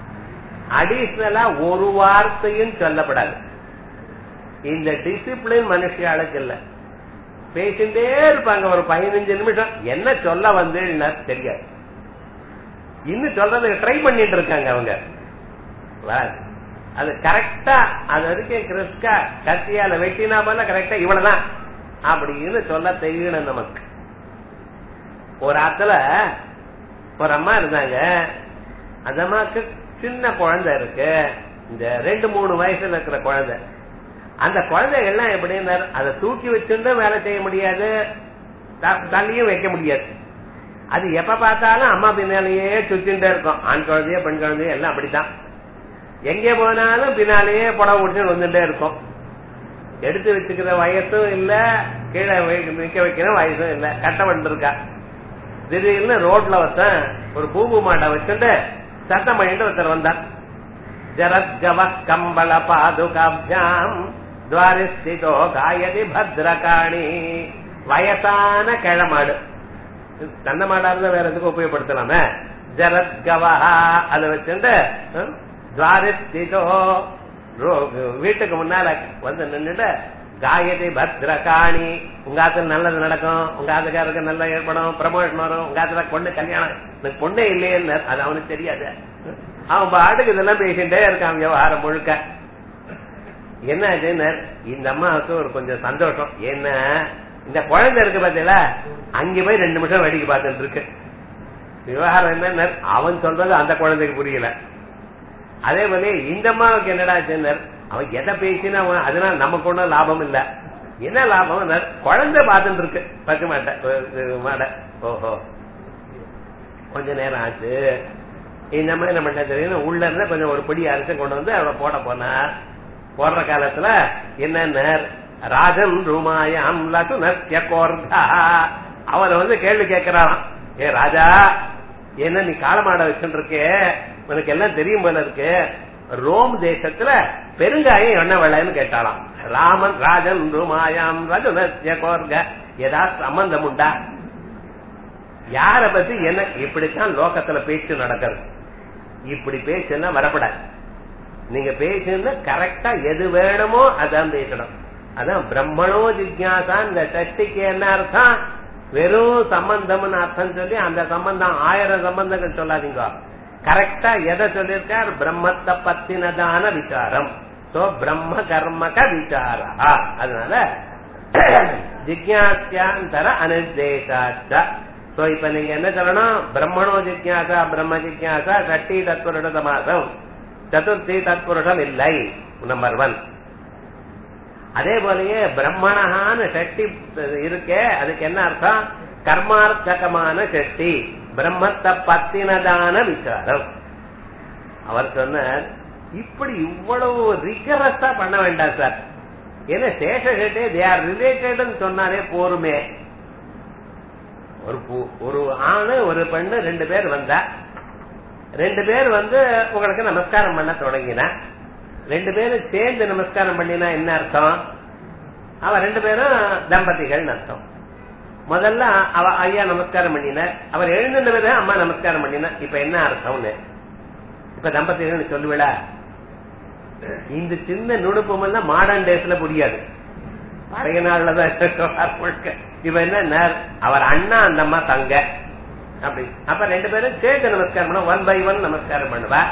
அடிஷனலா ஒரு வார்த்தையும் சொல்லப்படாது இந்த டிசிப்ளின் மனுஷியாளுக்கு இல்ல பேசிட்டே இருப்பாங்க ஒரு பதினஞ்சு நிமிஷம் என்ன சொல்ல வந்து தெரியாது இன்னும் சொல்றதுக்கு ட்ரை பண்ணிட்டு இருக்காங்க அவங்க அது கரெக்டா அது வரைக்கும் கிறிஸ்கா கத்தியால வெட்டினா போல கரெக்டா இவ்வளவுதான் அப்படின்னு சொல்ல தெரியணும் நமக்கு ஒரு ஆத்துல ஒரு அம்மா இருந்தாங்க அந்த அம்மாக்கு சின்ன குழந்தை இருக்கு இந்த ரெண்டு மூணு வயசுல இருக்கிற குழந்தை அந்த குழந்தைகள்லாம் எப்படின்னா அதை தூக்கி வச்சுட்டு வேலை செய்ய முடியாது தள்ளியும் வைக்க முடியாது அது எப்ப பார்த்தாலும் அம்மா பின்னாலேயே சுத்தின்டே இருக்கும் ஆண் குழந்தைய பெண் குழந்தைய எல்லாம் அப்படித்தான் எங்க போனாலும் பின்னாலேயே புடவை முடிச்சு வந்துட்டே இருக்கும் எடுத்து வச்சுக்கிற வயசும் இல்ல கீழே நிக்க வைக்கிற வயசும் இல்ல கட்ட இருக்கா திடீர்னு ரோட்ல ஒருத்தன் ஒரு பூபு மாட்டை வச்சுட்டு சத்தம் பண்ணிட்டு ஒருத்தர் வந்தான் ஜரத்கவ கம்பள பாதுகாப்ஜாம் துவாரிஸ்திதோ காயதி பத்ரகாணி வயசான கிழமாடு தந்த மாடா இருந்தா வேற எதுக்கு உபயோகப்படுத்தலாமே ஜரத்கவா அதை வச்சுட்டு துவாரிஸ்திதோ வீட்டுக்கு முன்னால வந்து நின்றுட்டு காயதி பத்ரகாணி உங்க ஆத்துல நல்லது நடக்கும் உங்க ஆத்துக்காருக்கு நல்ல ஏற்படும் ப்ரமோஷன் வரும் உங்க ஆத்துல பொண்ணு கல்யாணம் எனக்கு பொண்ணே இல்லையே அது அவனுக்கு தெரியாது அவன் பாட்டுக்கு இதெல்லாம் பேசிட்டே இருக்கான் விவகாரம் முழுக்க என்ன ஆச்சுன்னு இந்த அம்மாவுக்கு ஒரு கொஞ்சம் சந்தோஷம் என்ன இந்த குழந்தை இருக்கு பாத்தீங்களா அங்க போய் ரெண்டு நிமிஷம் வேடிக்கை பார்த்துட்டு இருக்கு விவகாரம் என்ன அவன் சொல்றது அந்த குழந்தைக்கு புரியல அதே போல இந்த அம்மாவுக்கு என்னடா ஆச்சுன்னு அவன் எதை பேசினா அதனால நமக்கு ஒன்றும் லாபம் இல்ல என்ன லாபம் குழந்தை பார்த்துட்டு இருக்கு பத்து மாட்டை மாட ஓஹோ கொஞ்ச நேரம் ஆச்சு இந்த மாதிரி நம்ம என்ன தெரியும் உள்ள இருந்து கொஞ்சம் ஒரு பிடி அரிசி கொண்டு வந்து அவளை போட போனார் போடுற காலத்துல என்னென்ன ராஜன் ரூமாயம் லட்டு நத்திய கோர்தா அவரை வந்து கேள்வி கேட்கிறாராம் ஏ ராஜா என்ன நீ காலமாட வச்சுட்டு இருக்கே உனக்கு எல்லாம் தெரியும் போல இருக்கு ரோம் தேசத்துல பெருங்காயம் என்ன விளைன்னு கேட்டாலாம் ராமன் ராஜன் ரூமாயாம் ரஜுனத்ய கோர்க ஏதாவது சம்பந்தம் உண்டா யார பத்தி என்ன இப்படித்தான் லோகத்துல பேச்சு நடக்கிறது இப்படி பேசுன்னா வரப்படாது நீங்க பேசுன்னா கரெக்டா எது வேணுமோ அதான் பேசணும் அதான் பிரம்மணோ ஜிக்யாசா இந்த சஷ்டிக்கு என்ன அர்த்தம் வெறும் சம்பந்தம்னு அர்த்தம் சொல்லி அந்த சம்பந்தம் ஆயிரம் சம்பந்தங்கள் சொல்லாதீங்க கரெக்டா எதை சொல்லியிருக்கார் பிரம்மத்தை பத்தினதான விசாரம் சோ பிரம்ம கர்மக விசாரா அதனால ஜிக்யாசியாந்தர அனிர்தேசாச்ச சோ இப்ப நீங்க என்ன சொல்லணும் பிரம்மணோ ஜிக்யாசா பிரம்ம ஜிக்யாசா சட்டி தத்புருட சமாசம் சதுர்த்தி தத்புருஷம் இல்லை நம்பர் ஒன் அதே போலயே பிரம்மணஹான்னு சக்தி இருக்கே அதுக்கு என்ன அர்த்தம் கர்மார்த்தகமான சக்தி பிரம்மத்தை பத்தினதான விசாரம் அவர் சொன்னார் இப்படி இவ்வளவு ரிகரஸா பண்ண வேண்டாம் சார் ஏன்னா சேஷகட்டே தே ஆர் ரிலேட்டட்னு சொன்னாலே போருமே ஒரு ஒரு ஆணு ஒரு பெண்ணு ரெண்டு பேர் வந்தா ரெண்டு பேர் வந்து உங்களுக்கு நமஸ்காரம் பண்ண தொடங்கினா ரெண்டு பேரும் சேர்ந்து நமஸ்காரம் பண்ணினா என்ன அர்த்தம் அவ ரெண்டு பேரும் தம்பதிகள் அர்த்தம் முதல்ல அவ ஐயா நமஸ்காரம் பண்ணின அவர் எழுந்திருந்தவர் அம்மா நமஸ்காரம் பண்ணின இப்ப என்ன அர்த்தம்னு இப்ப தம்பதிகள் சொல்லுவிடா இந்த சின்ன நுணுப்பம் எல்லாம் மாடர்ன் டேஸ்ல புரியாது பழைய நாள்லதான் இப்ப என்ன அவர் அண்ணா அந்த அம்மா தங்க அப்படி அப்ப ரெண்டு பேரும் சேர்ந்து நமஸ்காரம் பண்ண ஒன் பை ஒன் நமஸ்காரம் பண்ணுவா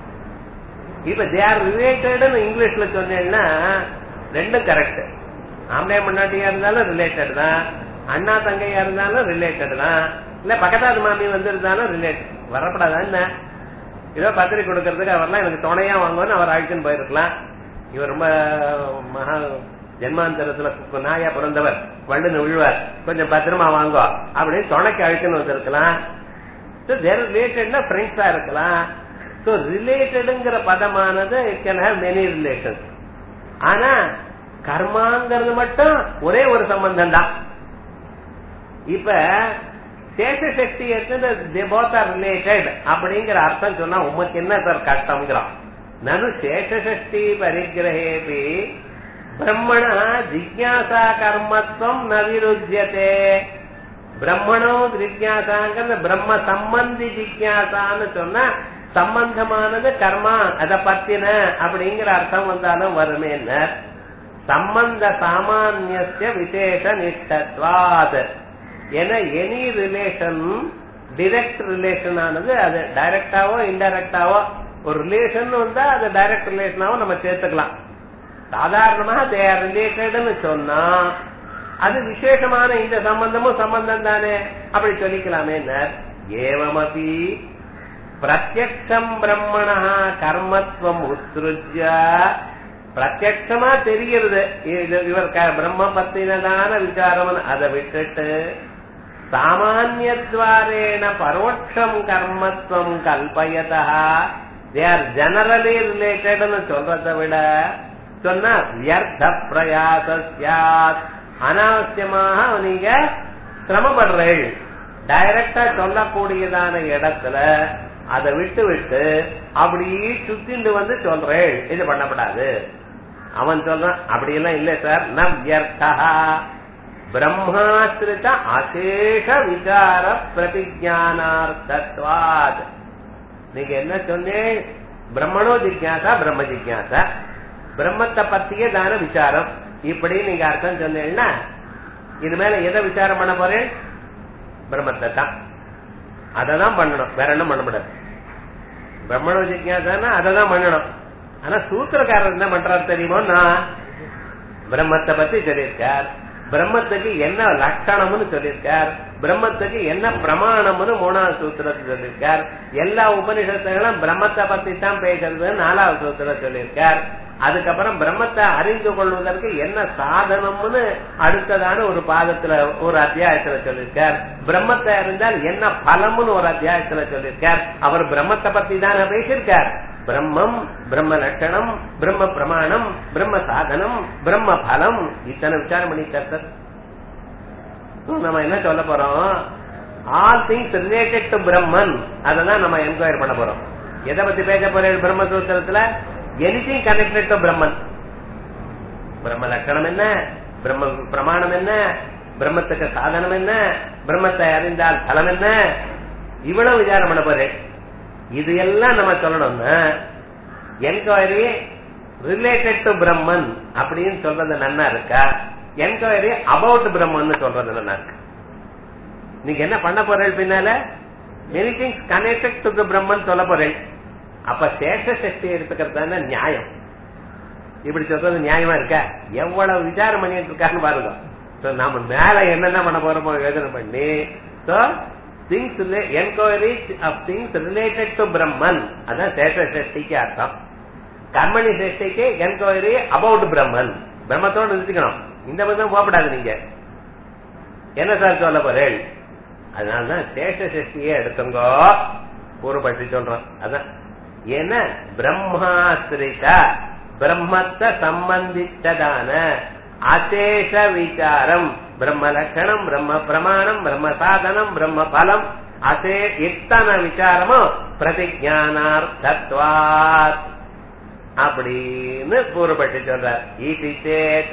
இப்ப தே ஆர் ரிலேட்டட்னு இங்கிலீஷ்ல சொன்னேன்னா ரெண்டும் கரெக்ட் ஆம்பளை முன்னாடியா இருந்தாலும் ரிலேட்டட் தான் அண்ணா தங்கையா இருந்தாலும் ரிலேட்டட் தான் இல்ல பக்கத்தாது மாமி வந்திருந்தாலும் ரிலேட்டட் வரப்படாதா என்ன ஏதோ பத்திரிக்கை கொடுக்கறதுக்கு அவர்லாம் எனக்கு துணையா வாங்குவோன்னு அவர் அழைச்சுன்னு போயிருக்கலாம் இவர் ரொம்ப மகா ஜென்மாந்தரத்துல நாயா பிறந்தவர் வண்டுன்னு விழுவார் கொஞ்சம் பத்திரமா வாங்கோ அப்படின்னு துணைக்கு அழைச்சுன்னு வந்திருக்கலாம் ரிலேட்டட்னா ஃப்ரெண்ட்ஸா இருக்கலாம் சோ ரிலேட்டடுங்கிற பதமானது it can have many relations ஆனா கர்மாங்கிறது மட்டும் ஒரே ஒரு சம்பந்தம் தான் இப்ப சேஷ சக்தி போத் ஆர் ரிலேட்டட் அப்படிங்கிற அர்த்தம் சொன்னா உமக்கு என்ன சார் கஷ்டம்ங்கிறான் நனு சேஷசஷ்டி பரிகிரகேபி பிரம்மண ஜிக்யாசா கர்மத்துவம் ந விருத்தியதே பிரம்மணோ ஜிக்யாசாங்கிறது பிரம்ம சம்பந்தி ஜிக்யாசான்னு சொன்னா சம்பந்தமானது கர்மா அத பத்தின அப்படிங்கிற அர்த்தம் வந்தாலும் வருமே சம்பந்த சாமானிய விசேஷ நிஷ்டத்வாத் என எனி ரிலேஷன் டிரெக்ட் ரிலேஷன் ஆனது அது டைரக்டாவோ இன்டைரக்டாவோ ஒரு ரிலேஷன் வந்தா அது டைரக்ட் ரிலேஷனாவோ நம்ம சேர்த்துக்கலாம் சாதாரணமா தே ஆர் ரிலேட்டட்னு சொன்னா அது விசேஷமான இந்த சம்பந்தமும் சம்பந்தம் தானே அப்படி சொல்லிக்கலாமே ஏவமபி பிரத்யக்ஷம் பிரம்மணா கர்மத்துவம் உத்ருஜ்ய பிரத்யக்ஷமா தெரிகிறது இவர் பிரம்ம பத்தினதான விசாரம் அதை விட்டுட்டு சாமானியத்வாரேன பரோட்சம் கர்மத்துவம் கல்பயதா தே ஆர் ஜெனரலி ரிலேட்டட்னு சொல்றதை விட சொன்னா வியர்த்த பிரயாசியாத் அனாவசியமாக நீங்க சிரமப்படுறீள் டைரக்டா சொல்லக்கூடியதான இடத்துல அதை விட்டு விட்டு அப்படி சுத்திண்டு வந்து சொல்றேன் இது பண்ணப்படாது அவன் சொல்றான் அப்படி எல்லாம் இல்ல சார் ந வியர்த்தா பிரம்மாசிரித அசேஷ விசார பிரதிஜானார்த்தத்வாத் நீங்க என்ன சொன்னேன் பிரம்மணோ ஜிக்யாசா பிரம்ம ஜிக்யாசா பிரம்மத்தை பத்தியே தான விசாரம் இப்படி நீங்க அர்த்தம் சொன்னீங்கன்னா இது மேல எதை விசாரம் பண்ண போறேன் பிரம்மத்தை தான் அததான் பண்ணணும் வேற என்ன பண்ண முடியாது பிரம்மணோ ஜிக்யாசானா அதை தான் பண்ணணும் ஆனா சூத்திரக்காரர் என்ன பண்றாரு தெரியுமோ நான் பிரம்மத்தை பத்தி சொல்லியிருக்கார் பிரம்மத்துக்கு என்ன லட்சணம்னு சொல்லியிருக்கார் பிரம்மத்துக்கு என்ன பிரமாணம்னு மூணாவது சூத்திரத்தில் சொல்லியிருக்கார் எல்லா உபனிஷத்துகளும் பிரம்மத்தை பத்தி தான் பேசுறது நாலாவது சூத்திரம் சொல்லியிருக்கார் அதுக்கப்புறம் பிரம்மத்தை அறிந்து கொள்வதற்கு என்ன சாதனம்னு அடுத்ததான ஒரு பாதத்துல ஒரு அத்தியாயத்துல சொல்லியிருக்கார் பிரம்மத்தை அறிந்தால் என்ன பலம்னு ஒரு அத்தியாயத்துல சொல்லியிருக்கார் அவர் பிரம்மத்தை பத்தி தானே பேசியிருக்கார் பிரம்மம் பிரம்ம லட்சணம் பிரம்ம பிரமாணம் பிரம்ம சாதனம் பிரம்ம பலம் இத்தனை விசாரம் பண்ணிட்டார் சார் நம்ம என்ன சொல்ல போறோம் ஆல் திங்ஸ் ரிலேட்டட் டு பிரம்மன் அததான் நம்ம என்கொயர் பண்ண போறோம் எதை பத்தி பேச போறேன் பிரம்ம சூத்திரத்துல எனிதிங் கனெக்டட் டு பிரம்மன் பிரம்ம லட்சணம் என்ன பிரம்ம பிரமாணம் என்ன பிரம்மத்துக்கு சாதனம் என்ன பிரம்மத்தை அறிந்தால் பலம் என்ன இவ்வளவு விசாரம் பண்ண போறேன் இது எல்லாம் நம்ம சொல்லணும்னா என்கொயரி ரிலேட்டட் டு பிரம்மன் அப்படின்னு சொல்றது நன்னா இருக்கா என்கொயரி அபவுட் பிரம்மன் சொல்றது நன்னா இருக்கு நீங்க என்ன பண்ண போறேன் பின்னால many things connected to the பிரம்மன் சொல்ல போறேன் அப்ப சேஷ சக்தி எடுத்துக்கிறது தானே நியாயம் இப்படி சொல்றது நியாயமா இருக்கா எவ்வளவு விசாரம் பண்ணிட்டு இருக்கான்னு பாருங்க So, நாம மேல என்னென்ன பண்ண போறோமோ யோசனை பண்ணி so things enquiry of things related to பிரம்மன் அதான் சேஷ சஷ்டிக்கு அர்த்தம் கர்மணி சஷ்டிக்கு என்கொயரி அபவுட் பிரம்மன் பிரம்மத்தோடு நிறுத்திக்கணும் இந்த பக்கம் போகப்படாது நீங்க என்ன சார் சொல்ல போறேன் அதனாலதான் சேஷ சஷ்டியே எடுத்துங்கோ பூர்வபட்சி சொல்றோம் அதான் ஏன்னா பிரம்மாசிரித பிரம்மத்தை சம்பந்தித்ததான அசேஷ விசாரம் பிரம்ம லட்சணம் பிரம்ம பிரமாணம் பிரம்ம சாதனம் பிரம்ம பலம் அசே இத்தனை விசாரமும் பிரதிஜானார்த்தத்வாத் அப்படின்னு பூர்வப்பட்டு சொல்றார் ஈட்டி சேத்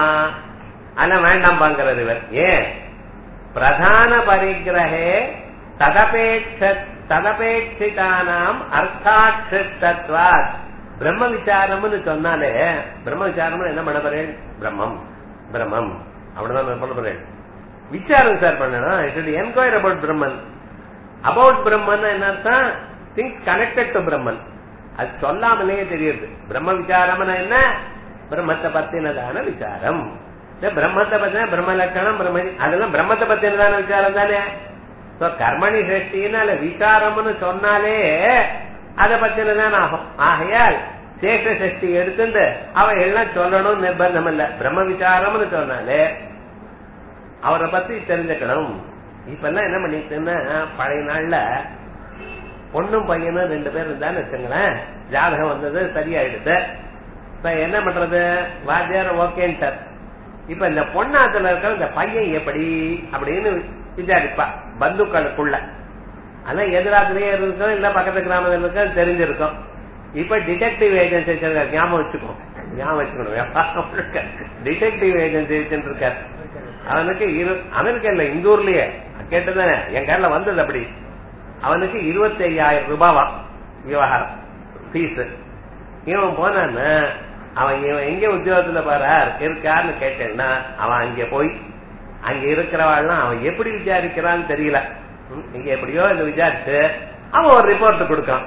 ஆனா வேண்டாம் பாங்கிறது இவர் ஏன் பிரதான பரிகிரகே ததபேட்ச ததபேட்சிதானாம் அர்த்தாட்சித்தத்வாத் பிரம்ம விசாரம்னு சொன்னாலே பிரம்ம விசாரம் என்ன பண்ண போறேன் பிரம்மம் பிரம்மம் அப்படிதான் பண்ண போறேன் விசாரம் சார் பண்ணணும் இட் என்கொயர் அபவுட் பிரம்மன் அபவுட் பிரம்மன் என்ன அர்த்தம் திங்ஸ் கனெக்டட் டு பிரம்மன் அது சொல்லாமலே தெரியுது பிரம்ம விசாரம்னா என்ன பிரம்மத்தை பத்தினதான விசாரம் இந்த பிரம்மத்தை பத்தின பிரம்ம லட்சணம் பிரம்ம அதெல்லாம் பிரம்மத்தை பத்தினதான விசாரம் தானே So, கர்மணி சஷ்டினால விசாரம்னு சொன்னாலே அதை பத்தினதான் ஆகும் ஆகையால் சேஷ சஷ்டி எடுத்துட்டு அவ எல்லாம் சொல்லணும் நிர்பந்தம் இல்ல பிரம்ம விசாரம்னு சொன்னாலே அவரை பத்தி தெரிஞ்சுக்கணும் இப்ப எல்லாம் என்ன பண்ணிட்டுன்னா பழைய நாள்ல பொண்ணும் பையனும் ரெண்டு பேர் இருந்தான்னு வச்சுங்களேன் ஜாதகம் வந்தது சரியாயிடுது இப்ப என்ன பண்றது வாத்தியார் ஓகேன்ட்டார் இப்ப இந்த பொண்ணாத்துல இருக்கிற இந்த பையன் எப்படி அப்படின்னு விசாரிப்பா பந்துக்களுக்குள்ள ஆனா எதிராத்திலேயே இருக்கும் இல்ல பக்கத்து கிராமத்தில் இருக்கும் தெரிஞ்சிருக்கும் இப்ப டிடெக்டிவ் ஏஜென்சி வச்சிருக்காரு ஞாபகம் வச்சுக்கோ ஞாபகம் வச்சுக்கணும் டிடெக்டிவ் ஏஜென்சி வச்சுருக்காரு அவனுக்கு இரு அமெரிக்கா இல்ல இந்த ஊர்லயே கேட்டுதானே என் கையில வந்தது அப்படி அவனுக்கு இருபத்தி ஐயாயிரம் ரூபாவா விவகாரம் ஃபீஸ் இவன் போனான்னு அவன் இவன் எங்க உத்தியோகத்துல பாரார் இருக்காருன்னு கேட்டேன்னா அவன் அங்க போய் அங்க இருக்கிறவாள்லாம் அவன் எப்படி விசாரிக்கிறான்னு தெரியல ம், இங்க எப்படியோ இதை விசாரிச்சு அவன் ஒரு ரிப்போர்ட் கொடுக்கான்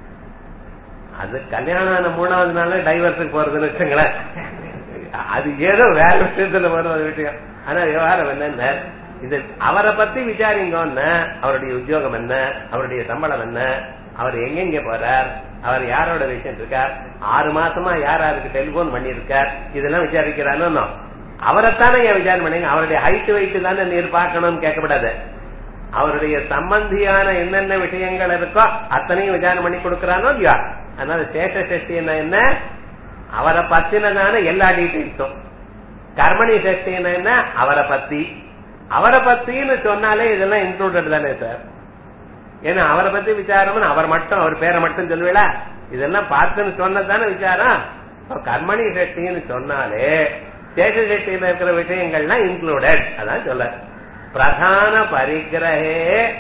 அது கல்யாணம் ஆன மூணாவது நாள்ல டைவர்ஸுக்கு போறதுன்னு வச்சுங்களேன் அது ஏதோ வேற விஷயத்துல வரும் அது விஷயம் ஆனா விவகாரம் என்னன்னா இது அவரை பத்தி விசாரிங்கன்னு அவருடைய உத்தியோகம் என்ன அவருடைய சம்பளம் என்ன அவர் எங்கெங்க போறார் அவர் யாரோட விஷயம் இருக்கார் ஆறு மாசமா யார் யாருக்கு டெலிபோன் பண்ணிருக்கார் இதெல்லாம் விசாரிக்கிறானோ அவரைத்தானே ஏன் விசாரணை பண்ணீங்க அவருடைய ஹைட் வெயிட் தானே நீர் பார்க்கணும்னு கேட்கப்படாது அவருடைய சம்பந்தியான என்னென்ன விஷயங்கள் இருக்கோ அத்தனையும் விசாரணை பண்ணி கொடுக்கறானோ இல்லையா அதனால சேஷ சஷ்டி என்ன என்ன அவரை பத்தினதான எல்லா டீட்டெயில்ஸும் கர்மணி சஷ்டி என்ன அவரை பத்தி அவரை பத்தின்னு சொன்னாலே இதெல்லாம் இன்க்ளூடட் தானே சார் ஏன்னா அவரை பத்தி விசாரம்னு அவர் மட்டும் அவர் பேரை மட்டும் சொல்லுவீல இதெல்லாம் பார்த்துன்னு சொன்னதானே விசாரம் அப்ப கர்மணி சஷ்டின்னு சொன்னாலே சேஷ சஷ்டியில இருக்கிற விஷயங்கள்லாம் இன்க்ளூடட் அதான் சொல்ல பிரதான பரிகிரகே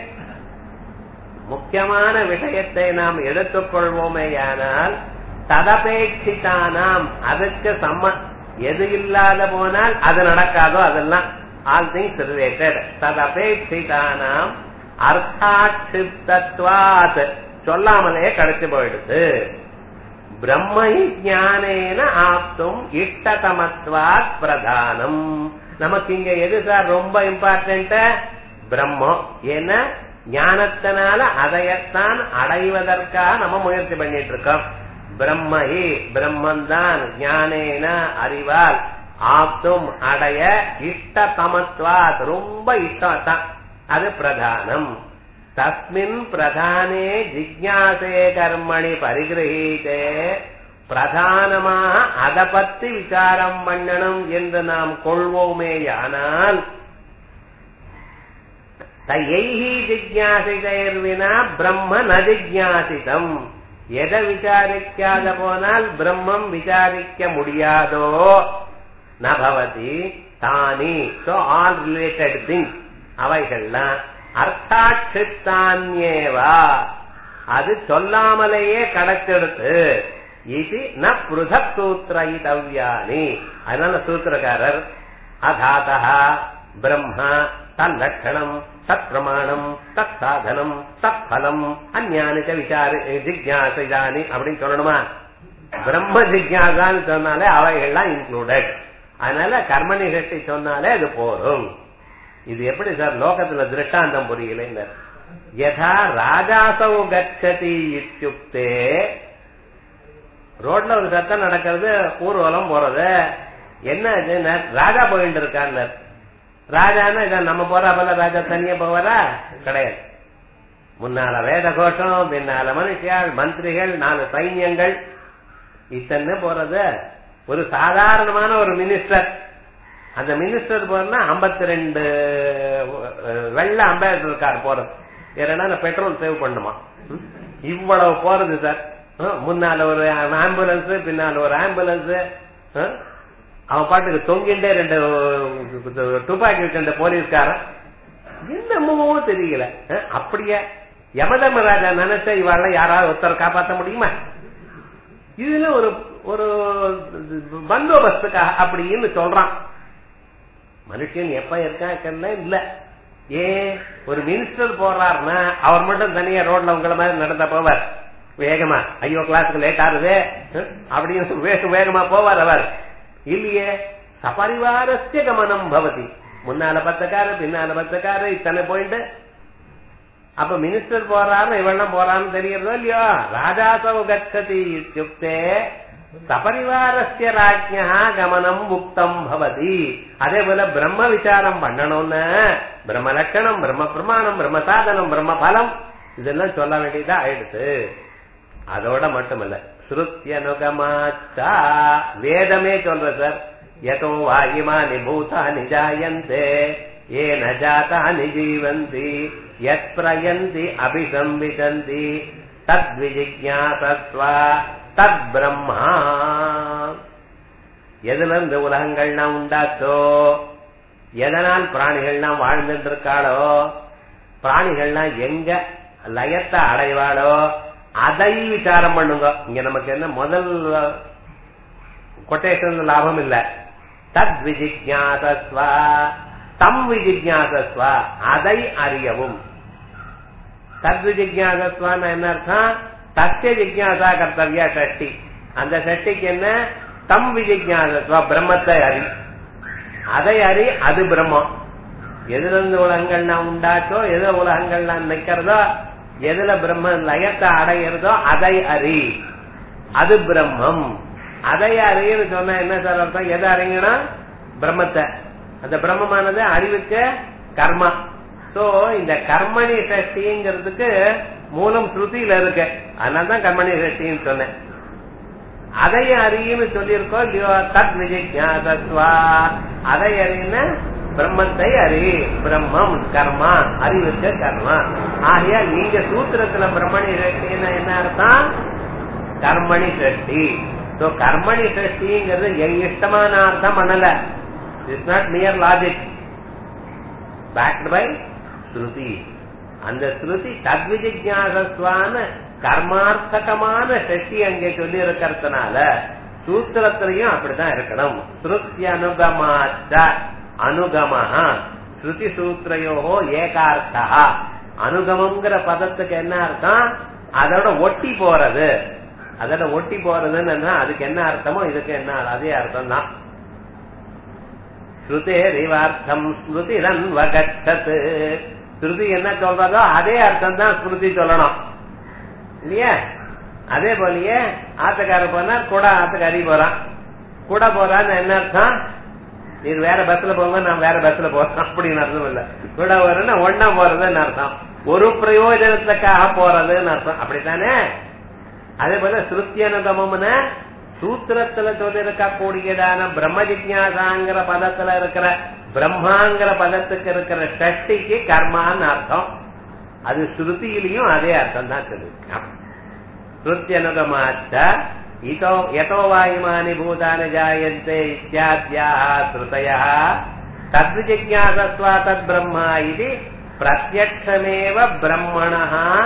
முக்கியமான விஷயத்தை நாம் எடுத்துக்கொள்வோமேயானால் ததபேட்சித்தானாம் அதுக்கு சம்ம எது இல்லாத போனால் அது நடக்காதோ அதெல்லாம் ஆல் திங்ஸ் ரிலேட்டட் ததபேட்சிதானாம் அர்த்தாட்சிப்தத்வாத் சொல்லாமலே கிடைச்சு போயிடுது பிரம்ம ஞானேன ஆப்தும் இஷ்டதமத்வாத் பிரதானம் நமக்கு இங்க எது சார் ரொம்ப இம்பார்ட்டன்ட் பிரம்மம் ஏன்னா ஞானத்தினால அதையத்தான் அடைவதற்காக நம்ம முயற்சி பண்ணிட்டு இருக்கோம் பிரம்மஹி பிரம்மந்தான் ஞானேன அறிவால் ஆப்தும் அடைய இஷ்டதமத்வாத் ரொம்ப இஷ்டம் அது பிரதானம் தஸ்மின் பிரதானே ஜிக்ஞாசே கர்மணி பரிகிரகீதே பிரதானமாக அதை பத்தி விசாரம் பண்ணணும் என்று நாம் கொள்வோமேயானால் தையைஹி ஜிக்ஞாசிதைர்வினா பிரம்ம ந ஜிக்ஞாசிதம் எதை விசாரிக்காத போனால் பிரம்மம் விசாரிக்க முடியாதோ நபவதி தானி சோ ஆல் ரிலேட்டட் திங்ஸ் அவைகள்லாம் அர்த்தாட்சித்தான்யேவா அது சொல்லாமலேயே கடத்தெடுத்து இது ந புருதக் சூத்திரயிதவ்யானி அதனால சூத்திரக்காரர் அகாதா பிரம்ம தல்லட்சணம் தத் பிரமாணம் தத் சாதனம் தத் பலம் அந்யானிச்ச விசாரி ஜிக்யாசிதானி அப்படின்னு சொல்லணுமா பிரம்ம ஜிக்யாசான்னு சொன்னாலே அவைகள்லாம் இன்க்ளூடட் அதனால கர்மணி கட்டி சொன்னாலே அது போரும் இது எப்படி சார் லோகத்துல திருஷ்டாந்தம் புரியல யதா ராஜாசௌ கச்சதி இத்தியுக்தே ரோட்ல ஒரு சத்தம் நடக்கிறது ஊர்வலம் போறது என்ன இதுன்னு ராஜா போயிட்டு இருக்கான்னு ராஜான்னா இதான் நம்ம போறாப்பல ராஜா தனியா போவாரா கிடையாது முன்னால வேத கோஷம் பின்னால மனுஷியாள் மந்திரிகள் நாலு சைன்யங்கள் இத்தனை போறது ஒரு சாதாரணமான ஒரு மினிஸ்டர் அந்த மினிஸ்டர் போறனா ஐம்பத்தி ரெண்டு வெள்ள அம்பேசடர் கார் போறது ஏன்னா பெட்ரோல் சேவ் பண்ணுமா ம்? இவ்வளவு போறது சார் ம், முன்னால ஒரு ஆம்புலன்ஸ் பின்னால ஒரு ஆம்புலன்ஸ் அவன் பாட்டுக்கு தொங்கிண்டே ரெண்டு துப்பாக்கி வச்சிருந்த போலீஸ்காரன் என்னமோ தெரியல அஹ், அப்படியே யமதர்மராஜா நினைச்ச இவாள யாராவது ஒருத்தர் காப்பாத்த முடியுமா இதுல ஒரு ஒரு பந்தோபஸ்துக்காக அப்படின்னு சொல்றான் மனுஷன் எப்ப இருக்காக்கன்னா இல்ல ஏன் ஒரு மினிஸ்டர் போறாருன்னா அவர் மட்டும் தனியா ரோட்ல உங்களை மாதிரி நடந்த போவார் வேகமா ஐயோ கிளாஸுக்கு லேட் ஆகுது அஹ், அப்படின்னு வேக வேகமா போவார் அவர் இல்லையே சபரிவாரஸ்ய கமனம் பவதி முன்னால பத்தக்காரு பின்னால பத்தக்காரு இத்தனை போயிட்டு அப்ப மினிஸ்டர் போறாரு இவெல்லாம் போறான்னு தெரியறதோ இல்லையோ ராஜாசௌ கச்சதி இத்தியுக்தே சபரிவாரஸ்ய ராஜ்யா கமனம் முக்தம் பவதி அதே போல பிரம்ம விசாரம் பண்ணணும்னு பிரம்ம லட்சணம் பிரம்ம பிரமாணம் பிரம்ம சாதனம் பிரம்ம பலம் இதெல்லாம் சொல்ல வேண்டியதா ஆயிடுச்சு அதோட மட்டுமல்ல ஸ்ருத்தியனுகமாச்சா வேதமே சொல்ற சார் யதோ வாயுமானி பூதானி ஜாயந்தே ஏன ஜாதானி ஜீவந்தி யத் பிரயந்தி அபிசம்பிசந்தி தத் விஜிஜாசஸ்வா தத் பிரம்மா எதுல இருந்து உலகங்கள்லாம் உண்டாச்சோ எதனால் பிராணிகள்லாம் வாழ்ந்துட்டு இருக்காளோ பிராணிகள்லாம் எங்க லயத்தை அடைவாளோ அதை விசாரம் பண்ணுங்க இங்க நமக்கு என்ன முதல் கொட்டேஷன் லாபம் இல்ல தத் விஜிஜாசஸ்வா தம் விஜிஜாசஸ்வா அதை அறியவும் தத் விஜிஜாசஸ்வான்னு என்ன அர்த்தம் தஸ்ய ஜிக்யாசா கர்த்தவியா ஷஷ்டி அந்த ஷஷ்டிக்கு என்ன தம் விஜிஜாசஸ்வா பிரம்மத்தை அறி அதை அறி அது பிரம்மம் எதுல இருந்து உலகங்கள்லாம் உண்டாச்சோ எது உலகங்கள்லாம் நிக்கிறதோ எதுல பிரம்ம லயத்தை அடையிறதோ அதை அறி அது பிரம்மம் அதை அறியன்னு சொன்னா என்ன சார் அர்த்தம் எதை அறியணும் பிரம்மத்தை அந்த பிரம்மமானது அறிவுக்கு கர்மா சோ இந்த கர்மணி சஷ்டிங்கிறதுக்கு மூலம் ஸ்ருதியில இருக்கு அதனாலதான் கர்மணி சஷ்டின்னு சொன்னேன் அதை அறியுன்னு சொல்லியிருக்கோம் இல்லையோ தத் விஜிஜாசஸ்வா அதை அறியுன பிரம்மத்தை அறி பிரம்மம் கர்மா அறிவுக்கு கர்மா ஆகையா நீங்க சூத்திரத்துல பிரம்மணி சஷ்டின்னா என்ன அர்த்தம் கர்மணி சஷ்டி சோ கர்மணி சஷ்டிங்கிறது எங்க இஷ்டமான அர்த்தம் பண்ணல it's not near logic backed by ஸ்ருதி அந்த ஸ்ருதி தத்விஜிஜாசஸ்வான கர்மார்த்தகமான சக்தி அங்கே சொல்லி இருக்கிறதுனால சூத்திரத்திலையும் அப்படிதான் இருக்கணும் ஸ்ருத்தி அனுகமாச்ச அனுகமஹா ஸ்ருதி சூத்திரையோ ஏகார்த்தா அனுகமங்கிற பதத்துக்கு என்ன அர்த்தம் அதோட ஒட்டி போறது அதோட ஒட்டி போறதுன்னு என்ன அதுக்கு என்ன அர்த்தமோ இதுக்கு என்ன அதே அர்த்தம் தான் ஸ்ருதேரிவார்த்தம் ஸ்ருதிரன்வகச்சத் ஸ்ருதி என்ன சொல்றதோ அதே அர்த்தம் தான் ஸ்ருதி சொல்லணும் இல்லையா அதே போலயே ஆத்துக்கார போனா கூட ஆத்துக்காரி போறான் கூட போறான்னு என்ன அர்த்தம் நீர் வேற பஸ்ல போங்க நான் வேற பஸ்ல போறேன் அப்படின்னு அர்த்தம் இல்ல கூட வரேன்னா ஒன்னா போறதுன்னு அர்த்தம் ஒரு பிரயோஜனத்துக்காக போறதுன்னு அர்த்தம் அப்படித்தானே அதே போல ஸ்ருத்தியனுகமம்னு சூத்திரத்துல சொல்லி இருக்கக்கூடியதான பிரம்ம ஜிக்யாசாங்கிற பதத்துல இருக்கிற பிரம்மாங்கிற பதத்துக்கு இருக்கிற ஷஷ்டிக்கு கர்மான்னு அர்த்தம் அது ஸ்ருதியிலையும் அதே அர்த்தம் தான் சொல்லிருக்கான் ஸ்ருத்தியனுகமாச்ச இதோ யதோ வாயுமானி பூதானி ஜாயந்தே இத்தியாத்யா ஸ்ருதய தத்விஜிஜாசஸ்வா தத் பிரம்மா இது பிரத்யக்ஷமேவ பிரம்மண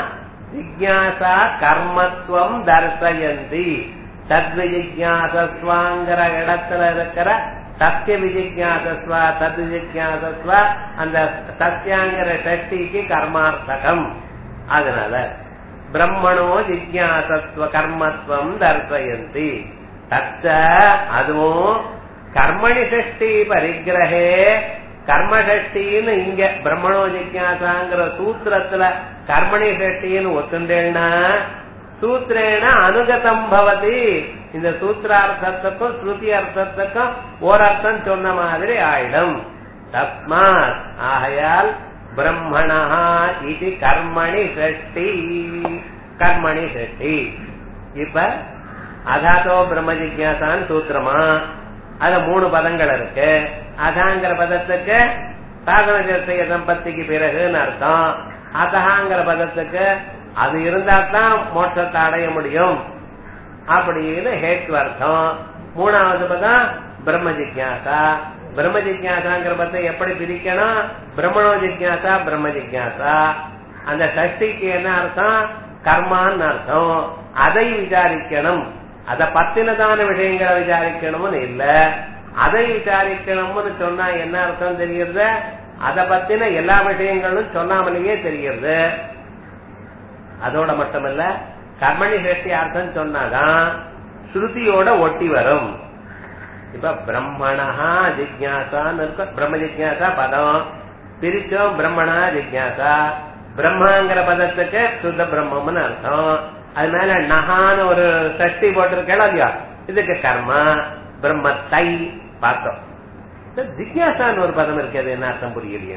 ஜிக்யாசா கர்மத்துவம் தர்சயந்தி தத்விஜிஜாசஸ்வாங்கிற இடத்துல இருக்கிற சத்திய விஜிஜாசஸ்வா தத் விஜிஜாசஸ்வா அந்த சத்தியாங்கிற சக்திக்கு கர்மார்த்தகம் அதனால பிரம்மணோ ஜிக்யாசத்துவ கர்மத்துவம் தர்சயந்தி தச்ச அதுவும் கர்மணி சஷ்டி பரிகிரகே கர்மசஷ்டின்னு இங்க பிரம்மணோ ஜிக்யாசாங்கிற சூத்திரத்துல கர்மணி சஷ்டின்னு ஒத்துண்டேன்னா சூத்திரேன அனுகதம் பவதி இந்த சூத்திரார்த்தத்துக்கும் ஸ்ருதி அர்த்தத்துக்கும் ஓரர்த்தம் சொன்ன மாதிரி ஆயிடும் தஸ்மாத் ஆகையால் பிரம்மணா இது கர்மணி சஷ்டி கர்மணி சஷ்டி இப்ப அதாத்தோ பிரம்ம ஜிக்யாசான்னு சூத்திரமா அது மூணு பதங்கள் இருக்கு அதாங்கிற பதத்துக்கு சாதன சேர்த்தைய சம்பத்திக்கு பிறகுன்னு அர்த்தம் அதகாங்கிற பதத்துக்கு அது இருந்தா தான் மோட்சத்தை அடைய முடியும் அப்படின்னு ஹேத்து அர்த்தம் மூணாவது பதம் பிரம்ம ஜிக்யாசா பிரம்ம ஜிக்யாசாங்கிற பதத்தை எப்படி பிரிக்கணும் பிரம்மணோ ஜிக்யாசா பிரம்ம ஜிக்யாசா அந்த சஷ்டிக்கு என்ன அர்த்தம் கர்மான்னு அர்த்தம் அதை விசாரிக்கணும் அத பத்தினதான விஷயங்களை விசாரிக்கணும்னு இல்ல அதை விசாரிக்கணும்னு சொன்னா என்ன அர்த்தம் தெரியுது அத பத்தின எல்லா விஷயங்களும் சொல்லாமலேயே தெரியுது அதோட மட்டுமல்ல கர்மணி சஷ்டி அர்த்தம் சொன்னாதான் ஸ்ருதியோட ஒட்டி வரும் இப்ப பிரம்மணா ஜிக்யாசான்னு இருக்க பிரம்ம ஜிக்யாசா பதம் பிரிச்சோம் பிரம்மணா ஜிக்யாசா பிரம்மாங்கிற பதத்துக்கு சுத்த பிரம்மம்னு அர்த்தம் அதனால நகான்னு ஒரு சஷ்டி போட்டிருக்கேன் இல்லையா இதுக்கு கர்மா பிரம்மத்தை பார்த்தோம் ஜிக்யாசான்னு ஒரு பதம் இருக்கு அது என்ன அர்த்தம் புரியலையே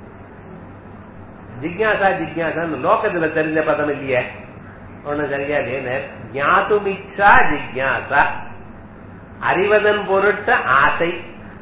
ஜிக்யாசா ஜிக்யாசான்னு லோகத்துல தெரிஞ்ச பதம் இல்லையே ஒண்ணு சரியா இல்லையே ஞாத்துமிச்சா ஜிக்யாசா அறிவதன் பொருட்டு ஆசை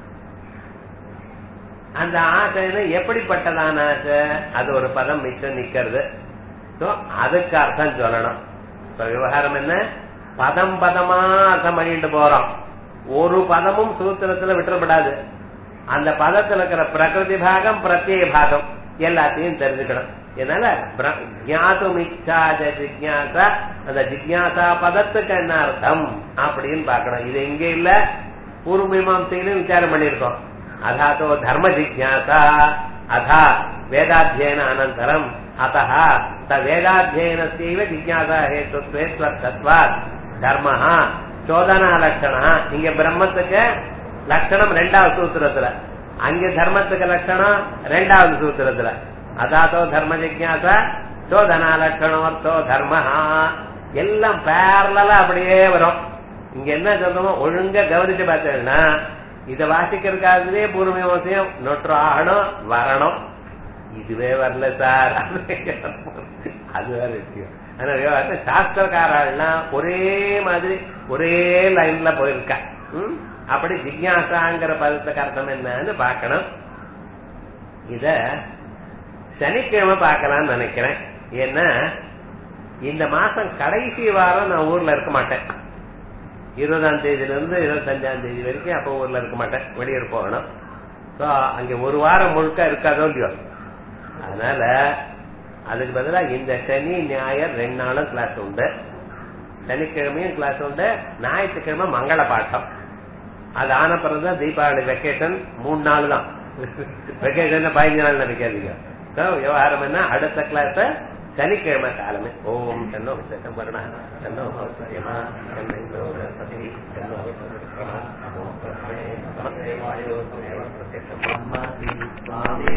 அந்த ஆசைன்னு எப்படிப்பட்டதான ஆசை அது ஒரு பதம் மிச்சம் நிக்கிறது அதுக்கு அர்த்தம் சொல்லணும் இப்ப விவகாரம் என்ன பதம் பதமா அர்த்தம் பண்ணிட்டு போறோம் ஒரு பதமும் சூத்திரத்துல விட்டுறப்படாது அந்த பதத்துல இருக்கிற பிரகிருதி பாகம் பிரத்யேக பாகம் எல்லாத்தையும் தெரிஞ்சுக்கணும் என்னால ஜிக்ஞாசா ஜிக்யாசா அந்த ஜிக்யாசா பதத்துக்கு என்ன அர்த்தம் அப்படின்னு பாக்கணும் இது எங்க இல்ல பூர்வ மீமாசையிலும் விசாரம் பண்ணிருக்கோம் அதாத்தோ தர்ம ஜிக்யாசா அதா வேதாத்தியன அனந்தரம் அத்த த வேதாத்தியனத்தைவ ஜிக்யாசா ஹேத்துவே ஸ்வர்த்தத்வாத் தர்ம சோதனா லட்சணா இங்க பிரம்மத்துக்கு லட்சணம் ரெண்டாவது சூத்திரத்துல அங்க தர்மத்துக்கு லட்சணம் ரெண்டாவது சூத்திரத்துல அதாத்தோ தர்ம ஜிக்யாசா சோதனா லட்சணோர்த்தோ தர்ம எல்லாம் பேரலா அப்படியே வரும் இங்க என்ன சொல்றோமோ ஒழுங்கா கவனிச்சு பார்த்தேன்னா இத வாசிக்கிறதுக்காகவே பூர்வீமத்தையும் நொற்று ஆகணும் வரணும் இதுவே வரல சார் அது வேற விஷயம் ஆனா சாஸ்திரக்காரர்கள்னா ஒரே மாதிரி ஒரே லைன்ல போயிருக்கா அப்படி ஜிக்யாசாங்கிற பதத்துக்கு அர்த்தம் என்னன்னு பாக்கணும் இத சனிக்கிழமை பார்க்கலாம்னு நினைக்கிறேன் ஏன்னா இந்த மாசம் கடைசி வாரம் நான் ஊர்ல இருக்க மாட்டேன் இருபதாம் தேதியில இருந்து இருபத்தஞ்சாம் தேதி வரைக்கும் அப்ப ஊர்ல இருக்க மாட்டேன் வெளியூர் போகணும் சோ அங்க ஒரு வாரம் முழுக்க இருக்காதோ இல்லையோ அதனால அதுக்கு பதிலா இந்த சனி ஞாயிறு ரெண்டு நாளும் கிளாஸ் உண்டு சனிக்கிழமையும் கிளாஸ் உண்டு ஞாயிற்றுக்கிழமை மங்கள பாட்டம் அது ஆன பிறகுதான் தீபாவளி வெக்கேஷன் மூணு நாள் தான் வெக்கேஷன் பதினஞ்சு நாள் நினைக்காதீங்க விவகாரம் என்ன அடுத்த கிளாஸ் சனிக்கிழமை காலமே ஓம் தன்னோ விசேஷம் வருணா தன்னோ சரியமா தன்னோ சதி தன்னோ நமஸ்தே வாயோ பிரத்யக்ஷம்